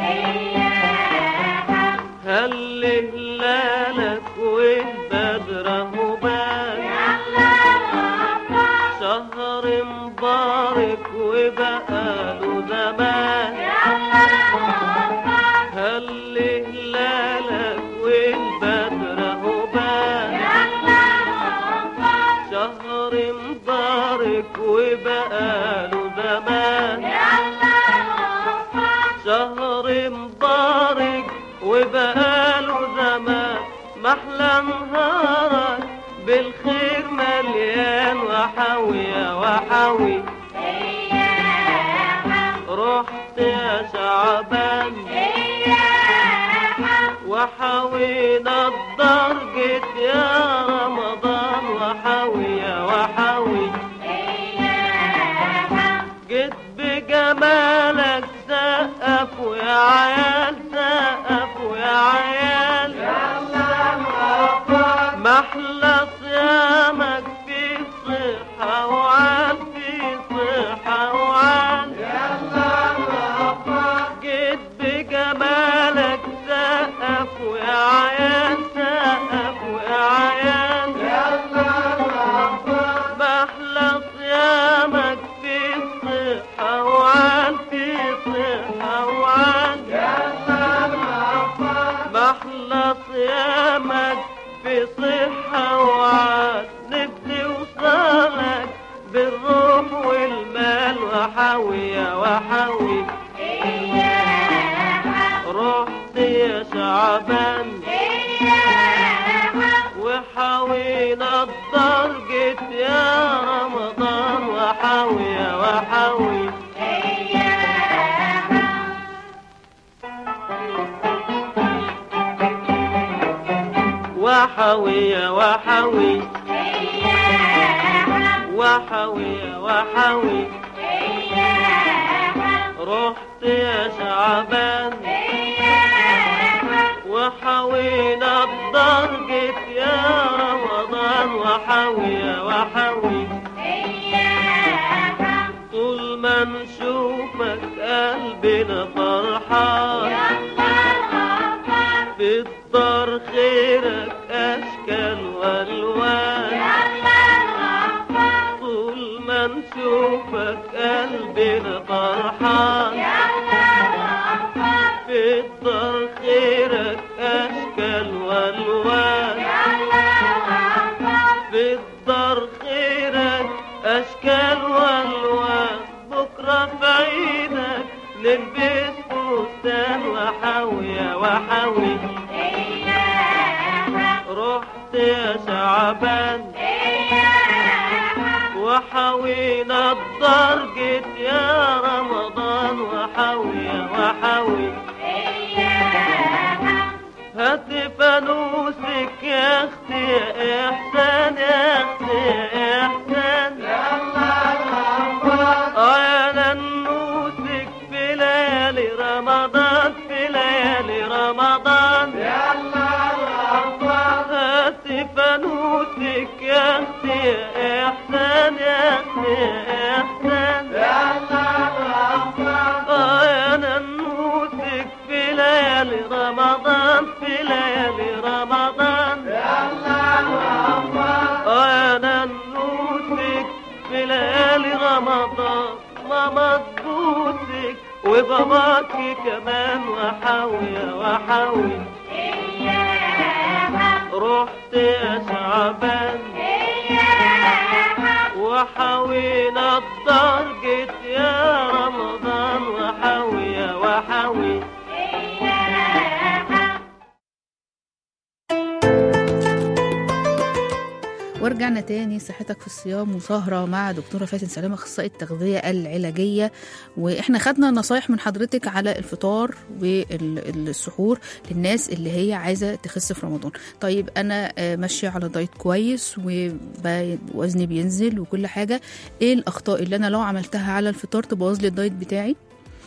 هل هلالك والبدر هبان شهر مبارك وبقاله زمان هل هلالك والبدر هبان شهر مبارك وبقاله زمان شهر مبارك وبقاله زمان محلى نهارك بالخير مليان وحوي يا وحوي رحت يا شعبان وحوينا الدرجة يا رمضان وحوي يا وحوي جيت بجمالك سقفوا يا عيال سقفوا يا عيال محلى صيامك في صحة وعال في صحة وعال جيت بجمالك سقفوا يا عيال سقفوا يا عيال محلى صيامك في صحة وعال في صحة وعال محلى صيامك في صحة وعاد نفسي وصالك بالروح والمال وحوي يا وحوي رحت يا شعبان وحوينا الدرجة يا رمضان وحوي يا وحوي وحوي يا وحوي وحوي يا وحوي رحت يا شعبان وحوينا الدرجة يا رمضان وحوي يا وحوي طول ما نشوفك قلبنا فرحان في الدار خيرك أشكال وألوان طول ما نشوفك قلبنا فرحان في الدار خيرك أشكال وألوان في الدار خيرك وحوي رحت يا شعبان وحوينا الدرجة يا رمضان وحوي يا وحوي هات فانوسك يا اختي يا احسان يا اختي يا احسان اه يا ننوسك في ليالي رمضان في ليالي رمضان هات فانوسك يا اختي يا احسان يا اختي يا احسان اه يا ننوسك في ليالي رمضان في ليالي رمضان اه يا ننوسك في ليالي رمضان ماما تبوسك وباباكي كمان وحاوية وحاوي رحت يا شعبان وحاوينا الدرجة يا رمضان وحاوية وحاوي ورجعنا تاني صحتك في الصيام وسهرة مع دكتورة فاتن سلامة أخصائية التغذية العلاجية وإحنا خدنا نصايح من حضرتك على الفطار والسحور للناس اللي هي عايزة تخس في رمضان طيب أنا آه، ماشية على دايت كويس ووزني بينزل وكل حاجة إيه الأخطاء اللي أنا لو عملتها على الفطار تبوظ لي الدايت بتاعي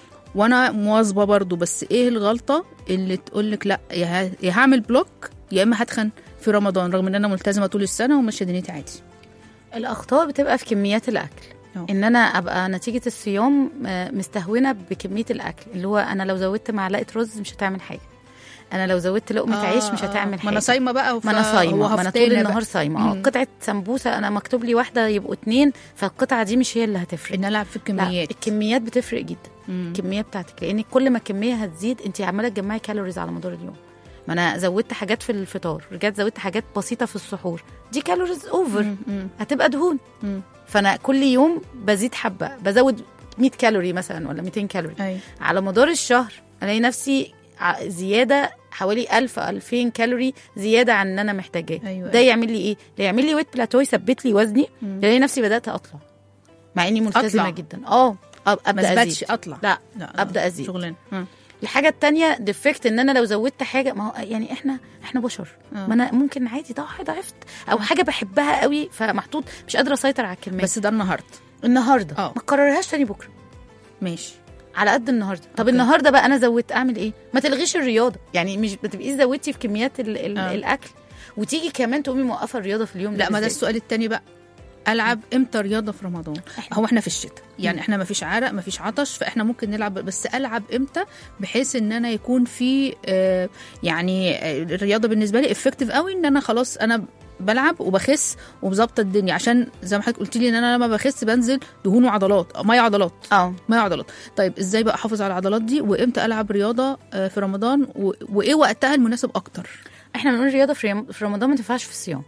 وانا مواظبه برضو بس ايه الغلطه اللي تقولك لا يا ه- يا هعمل بلوك يا اما هتخن في رمضان رغم ان انا ملتزمه طول السنه وماشيه دنيتي عادي الاخطاء بتبقى في كميات الاكل أه. ان انا ابقى نتيجه الصيام آه، مستهونه بكميه الاكل اللي هو انا لو زودت معلقه رز مش هتعمل حاجه انا لو زودت لقمه آه، عيش مش آه. هتعمل ما حاجه انا صايمه بقى ما انا صايمه ما انا طول النهار صايمه اه مم. قطعه سمبوسه انا مكتوب لي واحده يبقوا اتنين فالقطعه دي مش هي اللي هتفرق ان العب في لا الكميات الكميات بتفرق جدا مم. الكميه بتاعتك لان كل ما الكميه هتزيد انت عماله تجمعي كالوريز على مدار اليوم ما انا زودت حاجات في الفطار رجعت زودت حاجات بسيطه في السحور دي كالوريز اوفر مم. مم. هتبقى دهون مم. فانا كل يوم بزيد حبه بزود 100 كالوري مثلا ولا 200 كالوري ايوه على مدار الشهر الاقي نفسي ع- زياده حوالي 1000 2000 كالوري زياده عن اللي انا محتاجاه أيوة. ده يعمل لي ايه ده يعمل لي ويت بلاتو يثبت لي وزني مم. الاقي نفسي بدات اطلع مع اني ملتزمه أطلع. جدا اه أب- ما ابدا اثبتش ازيد اطلع لا لا أبدأ أزيد. شغلانه مم. الحاجه التانية ديفكت ان انا لو زودت حاجه ما هو يعني احنا احنا بشر آه. ما انا ممكن عادي ضعف ضعفت او حاجه بحبها قوي فمحطوط مش قادره اسيطر على الكميه بس ده النهارده النهارده آه. ما تكررهاش تاني بكره ماشي على قد النهارده طب أوكي. النهارده بقى انا زودت اعمل ايه ما تلغيش الرياضه يعني مش ما تبقيش زودتي في كميات ال ال آه. الاكل وتيجي كمان تقومي موقفه الرياضه في اليوم لا ما ده بالذات. السؤال التاني بقى العب امتى رياضه في رمضان إحنا- هو احنا في الشتاء يعني احنا ما فيش عرق ما فيش عطش فاحنا ممكن نلعب بس العب امتى بحيث ان انا يكون في آه يعني آه، الرياضه بالنسبه لي افكتيف قوي ان انا خلاص انا بلعب وبخس وبظبط الدنيا عشان زي ما حضرتك قلت لي ان انا لما بخس بنزل دهون وعضلات آه، ميه عضلات اه ميه عضلات طيب ازاي بقى احافظ على العضلات دي وامتى العب رياضه آه، في رمضان و... وايه وقتها المناسب اكتر احنا بنقول الرياضه في ريم- في رمضان ما تنفعش في الصيام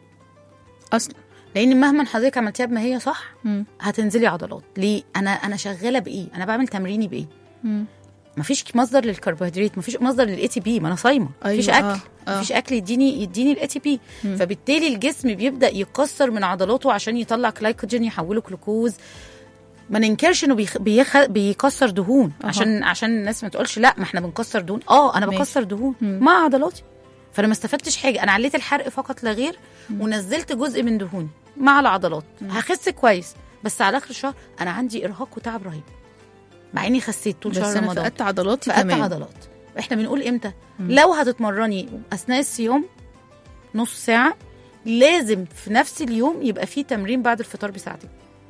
اصلا لان مهما حضرتك عملتيها بما هي صح مم. هتنزلي عضلات ليه انا انا شغاله بايه انا بعمل تمريني بايه مم. مفيش مصدر للكربوهيدرات مفيش مصدر للاي تي بي ما انا صايمه مفيش أيوة، اكل آه، آه. مفيش اكل يديني يديني الاي تي بي مم. فبالتالي الجسم بيبدا يكسر من عضلاته عشان يطلع جلايكوجين يحوله جلوكوز ما ننكرش انه بيخ... بيخ... بيكسر دهون أها. عشان عشان الناس ما تقولش لا ما احنا بنكسر دهون اه انا ماشي. بكسر دهون مم. مع عضلاتي فانا ما استفدتش حاجه انا عليت الحرق فقط لا غير ونزلت جزء من دهوني مع العضلات هخس كويس بس على اخر الشهر انا عندي ارهاق وتعب رهيب مع اني خسيت طول بس شهر انا رمضان فقدت عضلاتي فقدت كمان عضلات احنا بنقول امتى لو هتتمرني اثناء الصيام نص ساعه لازم في نفس اليوم يبقى في تمرين بعد الفطار بساعتين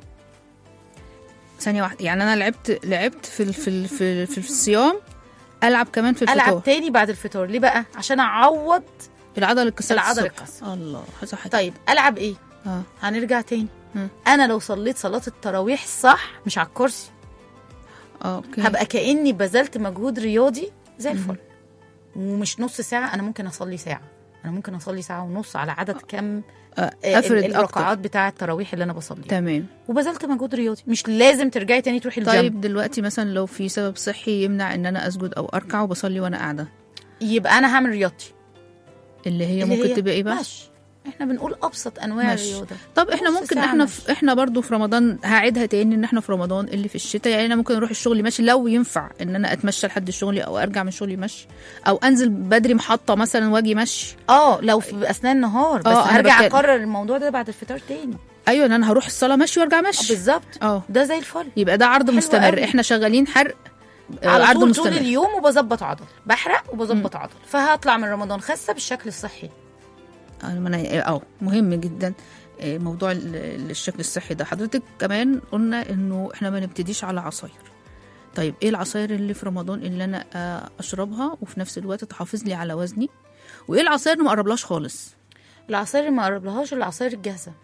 ثانيه واحده يعني انا لعبت لعبت في ال- في ال- في, ال- في الصيام العب كمان في الفطار العب تاني بعد الفطار ليه بقى عشان اعوض العضله اتكسرت العضلة الصبح. اتكسرت. الله صح كده. طيب العب ايه اه هنرجع تاني مم. انا لو صليت صلاه التراويح صح مش على الكرسي اه اوكي هبقى كاني بذلت مجهود رياضي زي الفل ومش نص ساعه انا ممكن اصلي ساعه انا ممكن اصلي ساعه ونص على عدد كم آه، آه، افرد ال- اكتر الركعات بتاعه التراويح اللي انا بصليها تمام وبذلت مجهود رياضي مش لازم ترجعي تاني تروحي الجيم طيب دلوقتي مثلا لو في سبب صحي يمنع ان انا اسجد او اركع وبصلي وانا قاعده يبقى انا هعمل رياضتي اللي هي اللي ممكن هي تبقى ايه بقى مشي احنا بنقول ابسط انواع مشي. الرياضه طب احنا نص ممكن ساعة احنا مشي. في احنا برضو في رمضان هعيدها تاني ان احنا في رمضان اللي في الشتاء يعني انا ممكن اروح الشغل ماشي لو ينفع ان انا اتمشى لحد شغلي او ارجع من شغلي مشي او انزل بدري محطه مثلا واجي مشي اه لو في اثناء النهار بس آه، أنا هرجع بتكلم. اقرر الموضوع ده بعد الفطار تاني ايوه ان انا هروح الصلاه مشي وارجع مشي بالظبط اه ده زي الفل يبقى ده عرض حلو مستمر قوي. احنا شغالين حرق آه، على عرض طول طول مستمر اليوم وبظبط عضل بحرق وبظبط عضل فهطلع من رمضان خاسه بالشكل الصحي أنا من اه مهم جدا آه، موضوع ال- ال- الشكل الصحي ده حضرتك كمان قلنا انه احنا ما نبتديش على عصاير طيب ايه العصاير اللي في رمضان اللي انا آه، اشربها وفي نفس الوقت تحافظ لي على وزني وايه العصاير اللي ما اقربلهاش خالص العصاير اللي ما قربلهاش العصاير الجاهزه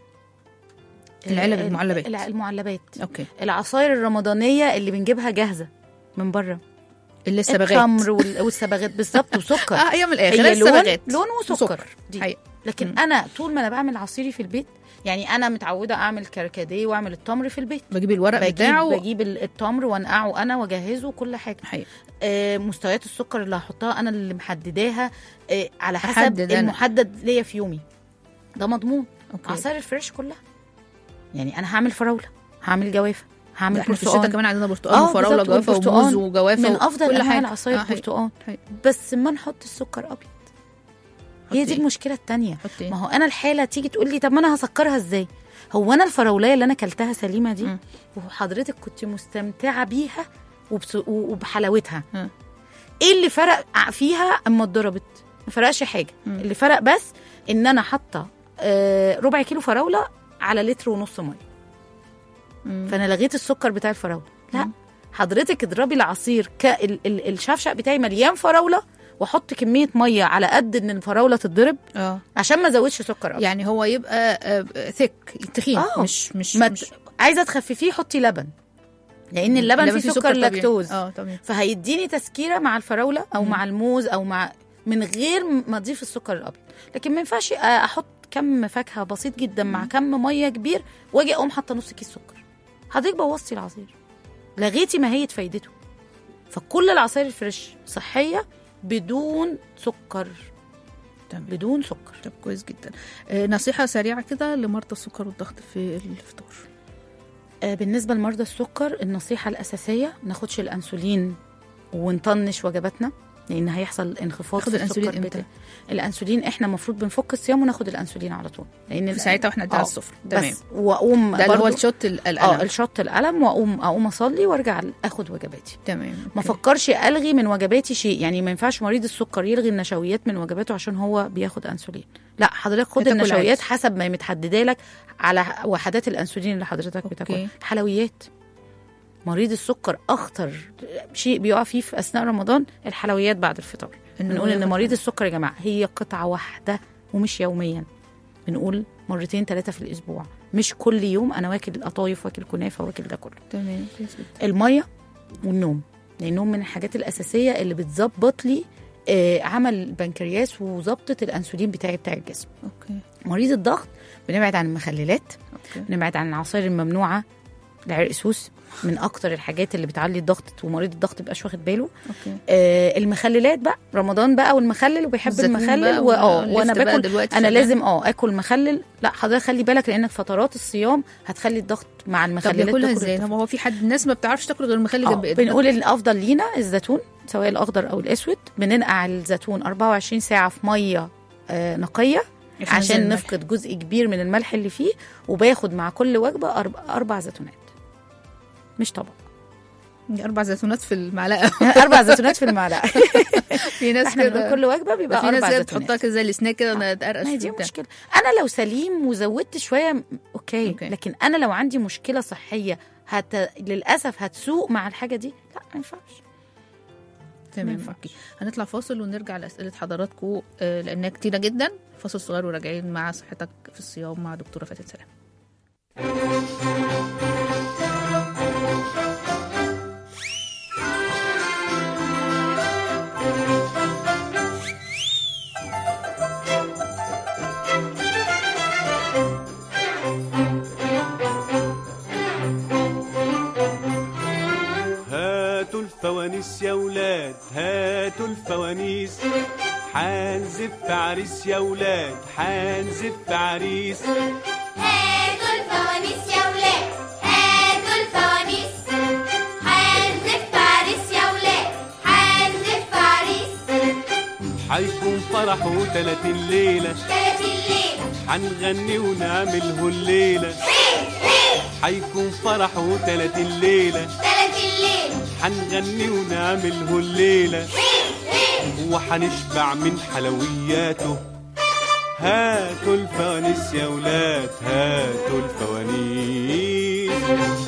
العلب ال- المعلبات. الع- المعلبات اوكي العصاير الرمضانيه اللي بنجيبها جاهزه من بره اللي الصبغات التمر وال- والصبغات بالظبط وسكر اه ايام الاخر هي لون الصبغات لون وسكر دي حقيقة. لكن مم. انا طول ما انا بعمل عصيري في البيت يعني انا متعوده اعمل كركديه واعمل التمر في البيت بجيب الورق بجيب بتاعه بجيب ال- التمر وانقعه انا واجهزه وكل حاجه حقيقة. آه مستويات السكر اللي هحطها انا اللي محدداها آه على حسب أحدد أنا. المحدد ليا في يومي ده مضمون اوكي عصاير الفريش كلها يعني انا هعمل فراوله هعمل جوافه هعمل احنا في برتقال الشتاء كمان عندنا برتقال آه، وفراوله بالظبط، وجوافه والبرتقال وموز وجوافه من و- افضل كل انواع حاجة. العصاير آه، حقيقة. برتقال حقيقة. بس ما نحط السكر ابيض هي دي إيه؟ المشكله التانية حط إيه؟ ما هو انا الحاله تيجي تقول لي طب ما انا هسكرها ازاي هو انا الفراولايه اللي انا كلتها سليمه دي مم. وحضرتك كنت مستمتعه بيها وبس وبحلاوتها مم. ايه اللي فرق ع- فيها اما اتضربت ما فرقش حاجه مم. اللي فرق بس ان انا حاطه آه، ربع كيلو فراوله على لتر ونص ميه مم. فانا لغيت السكر بتاع الفراوله لا مم. حضرتك اضربي العصير ك ال- ال- الشفشق بتاعي مليان فراوله واحط كميه ميه على قد ان الفراوله تتضرب اه عشان ما ازودش سكر أكتر. يعني هو يبقى ثيك تخين آه. مش مش ما مش ت- عايزه تخففيه حطي لبن لان اللبن فيه سكر طبيعي. لاكتوز اه طبيعي فهيديني تسكيره مع الفراوله او مم. مع الموز او مع من غير ما اضيف السكر الابيض لكن ما ينفعش احط كم فاكهه بسيط جدا مع كم ميه كبير واجي اقوم حاطه نص كيس سكر حضرتك بوظتي العصير لغيتي ماهيه فايدته فكل العصاير الفريش صحيه بدون سكر تمام بدون سكر طب كويس جدا آه نصيحه سريعه كده لمرضى السكر والضغط في الفطور آه، بالنسبه لمرضى السكر النصيحه الاساسيه ما ناخدش الانسولين ونطنش وجباتنا لان هيحصل انخفاض ناخد في الأنسولين السكر إمتى؟ بتاعي الانسولين احنا المفروض بنفك الصيام وناخد الانسولين على طول لان في ساعتها واحنا قاعدين على آه، السفره تمام بس واقوم ده اللي هو برضو- الشوت ال- اه القلم الشط القلم واقوم اقوم اصلي وارجع اخد وجباتي تمام ما أوكي. فكرش الغي من وجباتي شيء يعني ما ينفعش مريض السكر يلغي النشويات من وجباته عشان هو بياخد انسولين لا حضرتك خد بتاكل النشويات عادي. حسب ما متحدده لك على وحدات الانسولين اللي حضرتك بتاكلها حلويات مريض السكر اخطر شيء بيقع فيه في اثناء رمضان الحلويات بعد الفطار إنه بنقول ان ياخد مريض السكر يا جماعه هي قطعه واحده ومش يوميا بنقول مرتين ثلاثه في الاسبوع مش كل يوم انا واكل القطايف واكل كنافه واكل ده كله تمام كويس جدا الميه والنوم لانهم من الحاجات الاساسيه اللي بتظبط لي آه، عمل البنكرياس وظبطه الانسولين بتاعي بتاع الجسم اوكي مريض الضغط بنبعد عن المخللات اوكي بنبعد عن العصائر الممنوعه العرق سوس من اكتر الحاجات اللي بتعلي الضغط ومريض الضغط مبقاش واخد باله اوكي آه المخللات بقى رمضان بقى والمخلل وبيحب الزيتون المخلل بقى واه واللفت وانا بقى باكل دلوقتي انا شغال. لازم اه اكل مخلل لا حضرتك خلي بالك لانك فترات الصيام هتخلي الضغط مع طب المخللات ياكلها تاكل ازاي؟ الضغط. طب هو في حد الناس ما بتعرفش تاكل غير المخلل آه، جنب ايدها بنقول الافضل لينا الزيتون سواء الاخضر او الاسود بننقع الزيتون 24 ساعه في ميه آه نقيه عشان الملح. نفقد جزء كبير من الملح اللي فيه وباخد مع كل وجبه اربع, أربع زيتونات مش طبق اربع زيتونات في المعلقه اربع زيتونات في المعلقه في ناس احنا كده كل وجبه بيبقى في ناس اربع كده زيتونات بتحطها كده زي السناك كده انا اتقرقش ما هي دي وبتاع. مشكله انا لو سليم وزودت شويه م- أوكي. أوكي. اوكي لكن انا لو عندي مشكله صحيه هت... للاسف هتسوق مع الحاجه دي لا ما ينفعش ما تمام ينفعش. اوكي هنطلع فاصل ونرجع لاسئله حضراتكم آه، لانها كتيره جدا فاصل صغير وراجعين مع صحتك في الصيام مع دكتوره فاتن سلام هاتوا الفوانيس يا ولاد هات هاتوا الفوانيس حنزف عريس يا ولاد حنزف عريس هاتوا الفوانيس يا ولاد هاتوا الفوانيس هنزف عريس يا ولاد هنزف عريس حيكون فرحه تلاتين ليلة تلات الليل حنغني ونعمله الليلة حيكون فرحه تلاتين ليلة تلات الليل حنغني ونعمله الليلة وحنشبع من حلوياته هاتوا الفوانيس يا ولاد هاتوا الفوانيس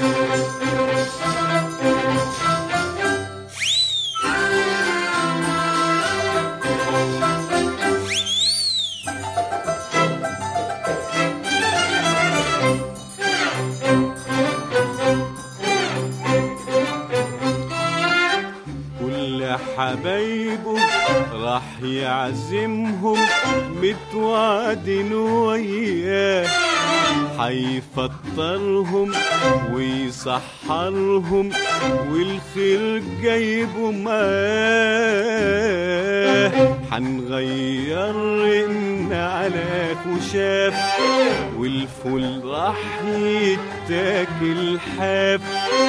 كل حبايبه راح يعزمهم متوعدين وياه حيفطرهم ويسحرهم والخير جايبه معاه حنغير إن على خشاف والفول راح يتاكل حاف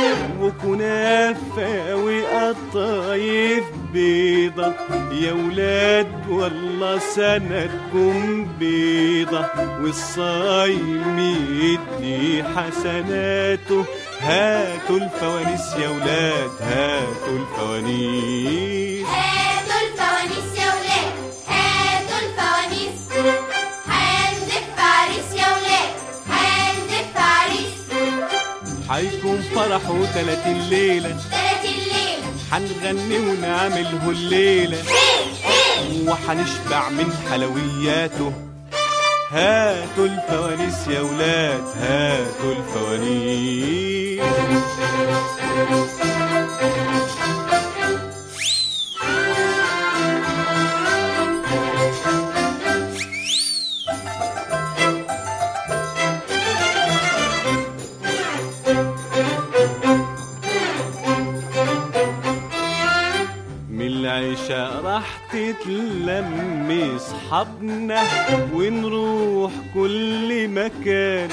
وكنافة وقطايف بيضة يا ولاد والله سندكم بيضة والصايم يدي حسناته هاتوا الفوانيس يا ولاد هاتوا الفوانيس هاتوا الفوانيس يا ولاد هاتوا الفوانيس هنزف عريس يا ولاد هنزف عريس حيكون فرحه تلاتين ليلة تلات الليل حنغني ونعمله الليلة وحنشبع من حلوياته هاتوا الفوانيس يا ولاد هاتوا الفوانيس من العشاء راح تتلم اصحابنا ونروح كل مكان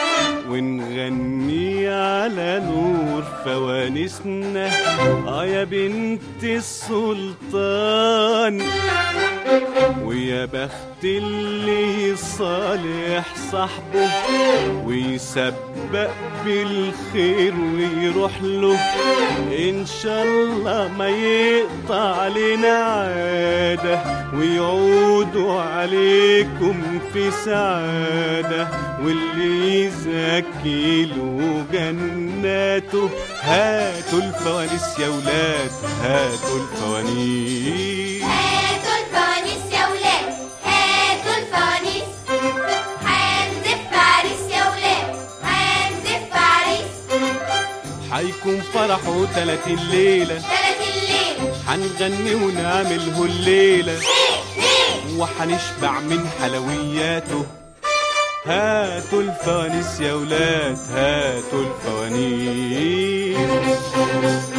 ونغني على نور فوانيسنا اه يا بنت السلطان ويا بخت اللي يصالح صاحبه ويسبق بالخير ويروح له ان شاء الله ما يقطع علينا عاده ويعودوا عليكم في سعاده واللي يزكي له جناته هاتوا الفوانيس يا ولاد هاتوا الفوانيس هاتوا الفوانيس يا ولاد هاتوا الفوانيس هنزف عريس يا ولاد هنزف عريس حيكون فرحه تلاتين ليلة تلات الليل حنغني ونعمله الليلة وحنشبع من حلوياته هاتوا الفوانيس يا ولاد هاتوا الفوانيس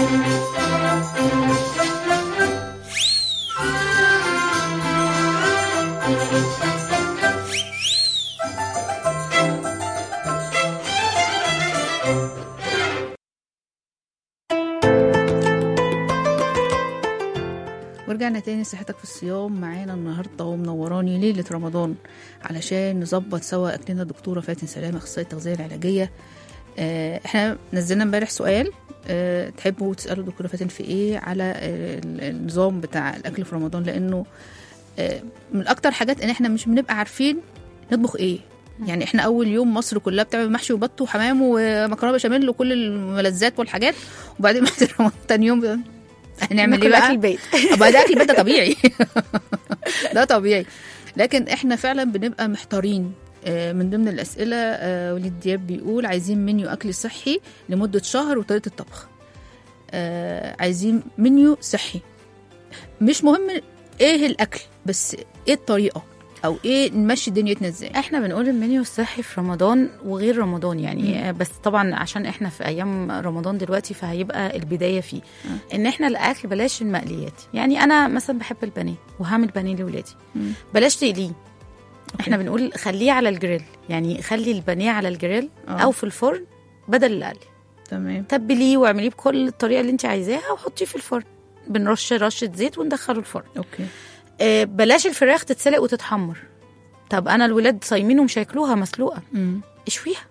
ورجعنا تاني صحتك في الصيام معانا النهارده ومنوراني ليله رمضان علشان نظبط سوا اكلنا الدكتوره فاتن سلامه اخصائيه التغذيه العلاجيه آه، احنا نزلنا امبارح سؤال آه، تحبوا تسالوا الدكتوره فاتن في ايه على آه، ال- النظام بتاع الاكل في رمضان لانه آه، من اكتر حاجات ان احنا مش بنبقى عارفين نطبخ ايه يعني احنا اول يوم مصر كلها بتعمل محشي وبط وحمام ومكرونه بشاميل وكل الملذات والحاجات وبعدين بعد رمضان تاني يوم هنعمل ايه ناكل بقى اكل البيت أبقى ده اكل البيت ده طبيعي ده طبيعي لكن احنا فعلا بنبقى محتارين آه، من ضمن الاسئله آه، وليد دياب بيقول عايزين منيو اكل صحي لمده شهر وطريقه الطبخ آه، عايزين منيو صحي مش مهم ايه الاكل بس ايه الطريقه او ايه نمشي دنيتنا ازاي احنا بنقول المنيو الصحي في رمضان وغير رمضان يعني آه، بس طبعا عشان احنا في ايام رمضان دلوقتي فهيبقى البدايه فيه ان احنا الاكل بلاش المقليات يعني انا مثلا بحب البانيه وهعمل بانيه لاولادي مم. بلاش تقليه احنا بنقول خليه على الجريل يعني خلي البانيه على الجريل آه. او في الفرن بدل القلي تمام تبليه واعمليه بكل الطريقه اللي انت عايزاها وحطيه في الفرن بنرش رشه زيت وندخله الفرن اوكي آه، بلاش الفراخ تتسلق وتتحمر طب انا الولاد صايمين ومش هياكلوها مسلوقه مم. اشويها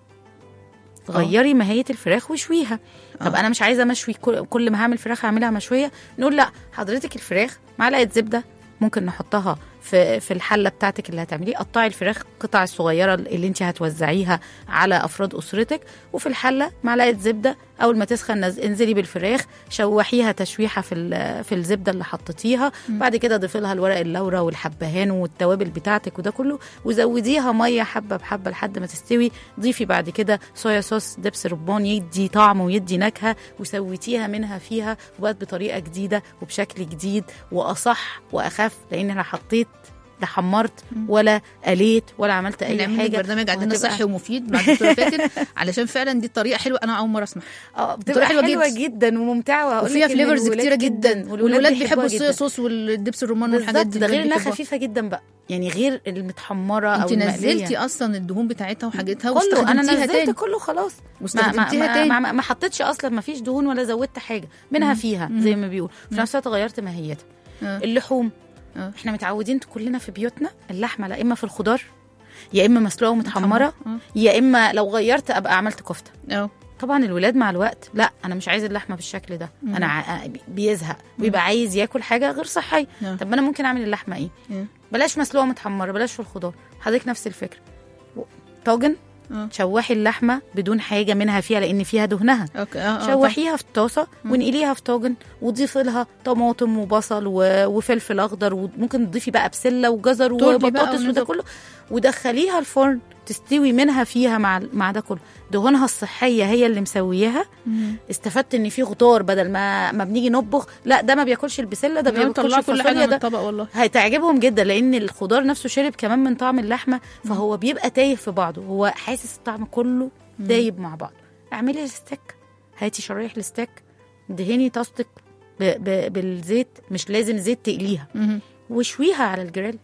غيري ماهيه الفراخ واشويها طب آه. انا مش عايزه مشوي كل, كل ما هعمل فراخ هعملها مشويه نقول لا حضرتك الفراخ معلقه زبده ممكن نحطها في في الحله بتاعتك اللي هتعمليه قطعي الفراخ القطع الصغيره اللي انت هتوزعيها على افراد اسرتك وفي الحله معلقه زبده اول ما تسخن نز- انزلي بالفراخ شوحيها تشويحه في ال- في الزبده اللي حطيتيها بعد كده ضيفي لها الورق اللورا والحبهان والتوابل بتاعتك وده كله وزوديها ميه حبه بحبه لحد ما تستوي ضيفي بعد كده صويا صوص دبس رمان يدي طعم ويدي نكهه وسويتيها منها فيها وبقت بطريقه جديده وبشكل جديد واصح واخف لان انا حطيت لا حمرت ولا قليت ولا عملت اي نعمل حاجه برنامج عندنا وهتبقى- صحي ومفيد مع الدكتوره فاتن علشان فعلا دي طريقه حلوه انا اول مره اسمع اه بتبقى حلوة حلوه, جدا. جدا, وممتعه وهقول وفيها لك إن فليفرز الولاد كتيره جدا والولاد بيحبوا الصويا جدا. صوص والدبس الرمان والحاجات بالظبط دي ده غير الولاد انها بيحبوها. خفيفه جدا بقى يعني غير المتحمره او انت المقليه نزلتي اصلا الدهون بتاعتها وحاجتها كله انا واستخدمتيها نزلت تاني كله خلاص ما ما, واستخدمتيها ما, تاني ما, ما, ما حطيتش اصلا ما فيش دهون ولا زودت حاجه منها فيها زي ما بيقول في نفس الوقت غيرت ماهيتها آه. اللحوم آه. احنا متعودين كلنا في بيوتنا اللحمه لا اما في الخضار يا اما مسلوقه ومتحمره آه. يا اما لو غيرت ابقى عملت كفته اه طبعا الولاد مع الوقت لا انا مش عايز اللحمه بالشكل ده انا ع- بيزهق ويبقى عايز ياكل حاجه غير صحيه نعم. طب ما انا ممكن اعمل اللحمه ايه مم. بلاش مسلوقه متحمره بلاش في الخضار حضرتك نفس الفكره و- طاجن آه. شوحي اللحمه بدون حاجه منها فيها لان فيها دهنها اوكي اه اه طب- شوحيها في الطاسه وانقليها في طاجن وضيفي لها طماطم وبصل و... وفلفل اخضر وممكن تضيفي بقى بسله وجزر تربي بقى وبطاطس وده ونزل. كله ودخليها الفرن تستوي منها فيها مع مع ده كله دهونها الصحيه هي اللي مسوياها مم. استفدت ان في خضار بدل ما ما بنيجي نطبخ لا ده ما بياكلش البسله ده ما ده بياكلش طلع كل حاجه الفاصوليا من ده الطبق والله هتعجبهم جدا لان الخضار نفسه شرب كمان من طعم اللحمه فهو بيبقى تايه في بعضه هو حاسس الطعم كله دايب مع بعض اعملي الستيك هاتي شرايح الستيك دهني طاستك ب... ب... بالزيت مش لازم زيت تقليها مم. وشويها على الجريل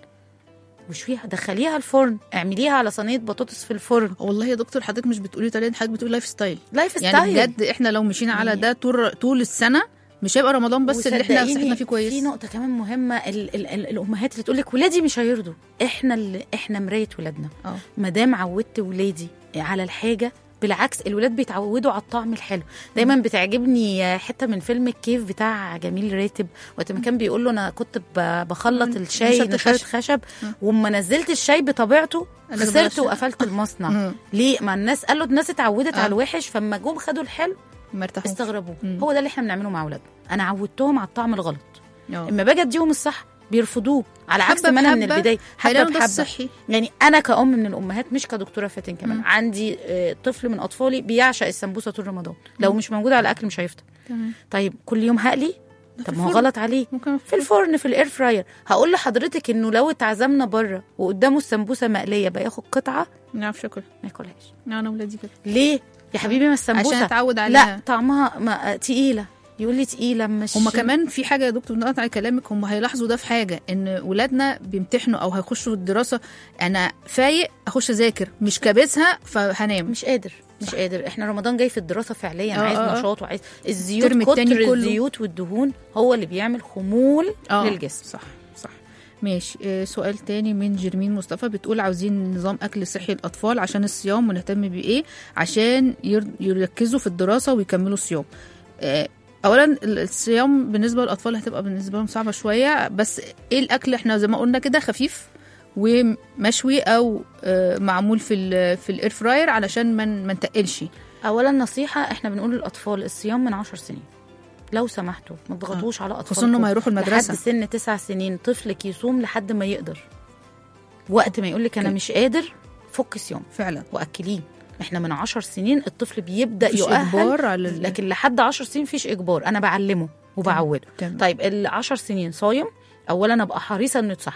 وشويها دخليها الفرن اعمليها على صينيه بطاطس في الفرن والله يا دكتور حضرتك مش بتقولي طريقه حضرتك بتقولي لايف ستايل لايف يعني ستايل بجد احنا لو مشينا على ده طول طول السنه مش هيبقى رمضان بس اللي احنا وصدقيني صحتنا فيه كويس في نقطه كمان مهمه ال ال ال الامهات اللي تقول لك ولادي مش هيرضوا احنا اللي احنا مرايه ولادنا اه ما دام عودت ولادي على الحاجه بالعكس الولاد بيتعودوا على الطعم الحلو دايما بتعجبني حته من فيلم الكيف بتاع جميل راتب وقت ما كان بيقول له انا كنت ب- بخلط الشاي نشرت نشرت الخشب. خشب وما نزلت الشاي بطبيعته قال لك خسرت بلاش. وقفلت المصنع مم. ليه ما الناس قالوا الناس اتعودت آه. على الوحش فما جم خدوا الحلو ما ارتاحوش استغربوه مم. هو ده اللي احنا بنعمله مع اولادنا انا عودتهم على الطعم الغلط اه. اما باجي اديهم الصح بيرفضوه على عكس حبة ما انا من بحبة البدايه حبه هيلاقوا ده بحبه الصحي يعني انا كأم من الامهات مش كدكتوره فاتن كمان مم. عندي آه، طفل من اطفالي بيعشق السمبوسه طول رمضان لو مش موجود على الاكل مش هيفطر تمام طيب كل يوم هقلي ده طب في ما هو الفرن. غلط عليه ممكن في الفرن في الاير فراير هقول لحضرتك انه لو اتعزمنا بره وقدامه السمبوسه مقليه بياخد قطعه ما يعرفش ياكل ما ياكلهاش انا اولادي كده ليه يا حبيبي ما السمبوسه عشان اتعود عليها لا طعمها ما تقيله يقول لي تقيله مش هما كمان في حاجه يا دكتور نقطع على كلامك هم هيلاحظوا ده في حاجه ان ولادنا بيمتحنوا او هيخشوا الدراسه انا فايق اخش اذاكر مش كابسها فهنام مش قادر مش قادر احنا رمضان جاي في الدراسه فعليا آه، عايز آه، آه. نشاط وعايز الزيوت الترم كتر التاني كله. الزيوت والدهون هو اللي بيعمل خمول آه، للجسم صح صح ماشي آه، سؤال تاني من جيرمين مصطفى بتقول عاوزين نظام اكل صحي للاطفال عشان الصيام ونهتم بايه عشان ير- يركزوا في الدراسه ويكملوا الصيام آه، اولا ال- الصيام بالنسبه للاطفال هتبقى بالنسبه لهم صعبه شويه بس ايه الاكل احنا زي ما قلنا كده خفيف ومشوي او آه، معمول في ال في الاير فراير علشان ما ن- ما نتقلش اولا نصيحه احنا بنقول للاطفال الصيام من عشر سنين لو سمحتوا ما تضغطوش على اطفالكم خصوصا انهم هيروحوا المدرسه لحد سن تسع سنين طفلك يصوم لحد ما يقدر وقت ما يقول لك انا أوكي. مش قادر فك صيام فعلا واكليه احنا من عشر سنين الطفل بيبدا مفيش يؤهل اجبار على ال- لكن لحد عشر سنين فيش اجبار انا بعلمه وبعوده تمام. طيب العشر سنين صايم اولا ابقى حريصه انه يتسحر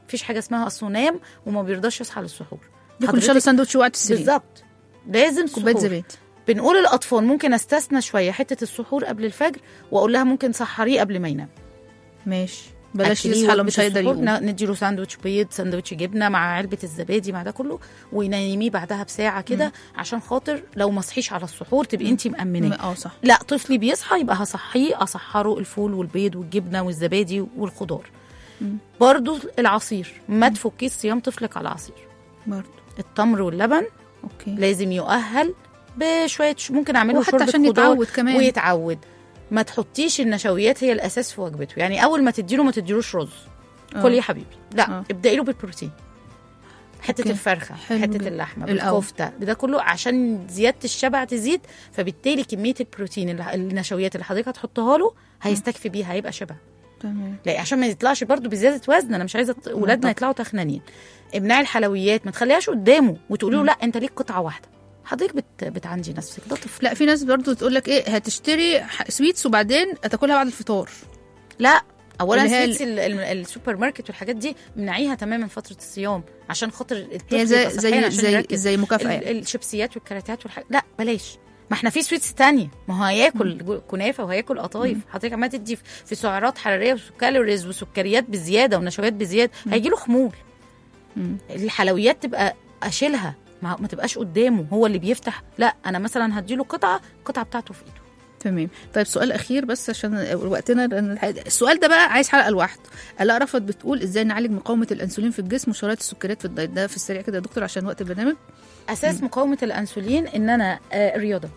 مفيش حاجه اسمها اصله نام وما بيرضاش يصحى للسحور ياكل ان شاء الله حضرتك- ساندوتش وقت السرير بالظبط لازم كوبايه سحور. زبادي بنقول الاطفال ممكن استثنى شويه حته السحور قبل الفجر واقول لها ممكن سحريه قبل ما ينام ماشي بلاش أكليه يصحى لو وجبة مش هيقدر السحور، يقوم ن- نديله ساندوتش بيض ساندوتش جبنه مع علبه الزبادي مع ده كله وينيميه بعدها بساعه كده عشان خاطر لو ما صحيش على السحور تبقي انت مامناه اه صح لا طفلي بيصحى يبقى هصحيه اصحره الفول والبيض والجبنه والزبادي والخضار برضو العصير ما تفكيش صيام طفلك على العصير برضه التمر واللبن اوكي لازم يؤهل بشويه ش- ممكن اعمله وحتى شوربه عشان خضار يتعود كمان. ويتعود ما تحطيش النشويات هي الاساس في وجبته يعني اول ما تديله ما تديلوش رز كل يا حبيبي لا آه. ابدأي له بالبروتين حته أوكي. الفرخه حلو حته جدا. اللحمه الأول. بالكفته ده كله عشان زياده الشبع تزيد فبالتالي كميه البروتين اللي- النشويات اللي حضرتك هتحطها له هيستكفي بيها هيبقى شبع تمام لا عشان ما يطلعش برضو بزياده وزن انا مش عايزه ت- ولادنا طبعا. يطلعوا تخنانين امنعي الحلويات ما تخليهاش قدامه وتقولي له لا انت ليك قطعه واحده حضرتك بت... بتعندي نفسك ده طفل لا في ناس برضه تقول لك ايه هتشتري ح- سويتس وبعدين هتاكلها بعد الفطار لا اولا اللي هي سويتس ال- ال- السوبر ماركت والحاجات دي منعيها تماما فتره الصيام عشان خاطر الطفل هي زي يبقى صحيان زي عشان زي يركز. زي مكافاه ال- يعني. الشيبسيات والكراتات والحاجات لا بلاش ما احنا في سويتس تانية ما هو هياكل جو- كنافه وهياكل قطايف حضرتك عماله تدي في- في سعرات حراريه وكالوريز وسكريات بزياده ونشويات بزياده هيجي له خمول الحلويات تبقى اشيلها ما, ما تبقاش قدامه هو اللي بيفتح لا انا مثلا هديله قطعه القطعه بتاعته في ايده تمام طيب سؤال اخير بس عشان وقتنا لأن الح- السؤال ده بقى عايز حلقه لوحده الاء رفض بتقول ازاي نعالج مقاومه الانسولين في الجسم وشرايط السكريات في الدايت ده في السريع كده يا دكتور عشان وقت البرنامج اساس مقاومه الانسولين ان انا آه الرياضه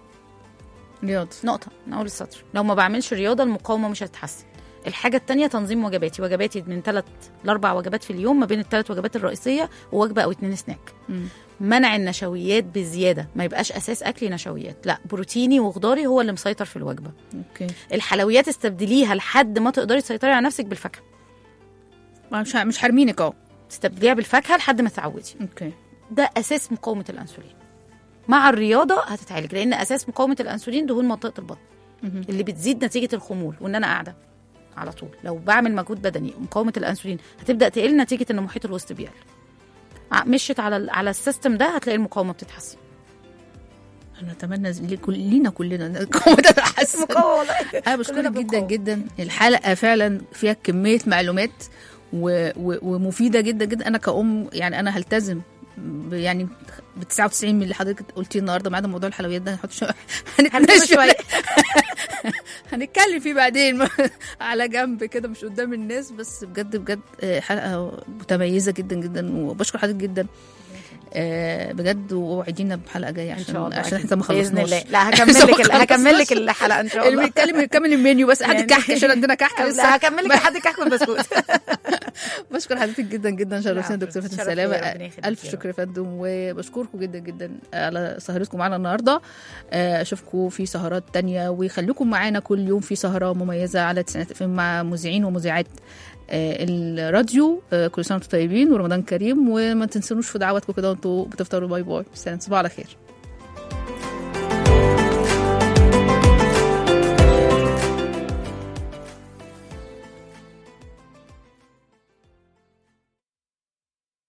رياض نقطة من أول السطر لو ما بعملش رياضة المقاومة مش هتتحسن الحاجة التانية تنظيم وجباتي وجباتي من ثلاث لأربع وجبات في اليوم ما بين الثلاث وجبات الرئيسية ووجبة أو اتنين سناك مم. منع النشويات بزيادة ما يبقاش أساس أكلي نشويات لا بروتيني وخضاري هو اللي مسيطر في الوجبة اوكي الحلويات استبدليها لحد ما تقدري تسيطري على نفسك بالفاكهة مش ه- مش هرمينك اهو تستبدليها بالفاكهة لحد ما تتعودي اوكي ده أساس مقاومة الأنسولين مع الرياضة هتتعالج لأن أساس مقاومة الأنسولين دهون منطقة البطن مهم. اللي بتزيد نتيجه الخمول وان انا قاعده على طول لو بعمل مجهود بدني مقاومه الانسولين هتبدا تقل نتيجه ان محيط الوسط بيقل ع- مشيت على ال- على السيستم ده هتلاقي المقاومه بتتحسن انا اتمنى ز- لكل- لينا كلنا إن القوه ده تتحسن والله انا بشكرك كلنا جدا بنقاوم. جدا الحلقه فعلا فيها كميه معلومات و... و... ومفيده جدا جدا انا كأم يعني انا هلتزم ب- يعني ب 99 من اللي حضرتك قلتيه النهارده ما عدا موضوع الحلويات ده هنحط شويه هنسيبه هنتناقش شوية. شويه هنتكلم فيه بعدين على جنب كده مش قدام الناس بس بجد بجد آه، حلقه متميزه جدا جدا وبشكر حضرتك جدا آه، بجد ووعدينا بحلقه جايه ان عشان شاء الله عشان أكيد. احنا ما باذن خلصناش الله لا هكمل لك ال- هكمل لك الحلقه ان شاء اللي الله بيتكلم يكمل المنيو بس حد يعني- كحك عشان عندنا كحك لسه لا هكمل لك لحد كحك والبسكوت بشكر حضرتك جدا جدا شرفتنا العفو. دكتور فاتن شرف سلامه ليا، ربنا يخليك الف يا شكر يا فندم وبشكركم جدا جدا على سهرتكم معانا النهارده آه، اشوفكم في سهرات تانية ويخليكم معانا كل يوم في سهره مميزه على تسعينات اف مع مذيعين ومذيعات آه، الراديو آه، كل سنه وانتم طيبين ورمضان كريم وما تنسونوش في دعواتكم كده وانتم بتفطروا باي باي سلام تصبحوا على خير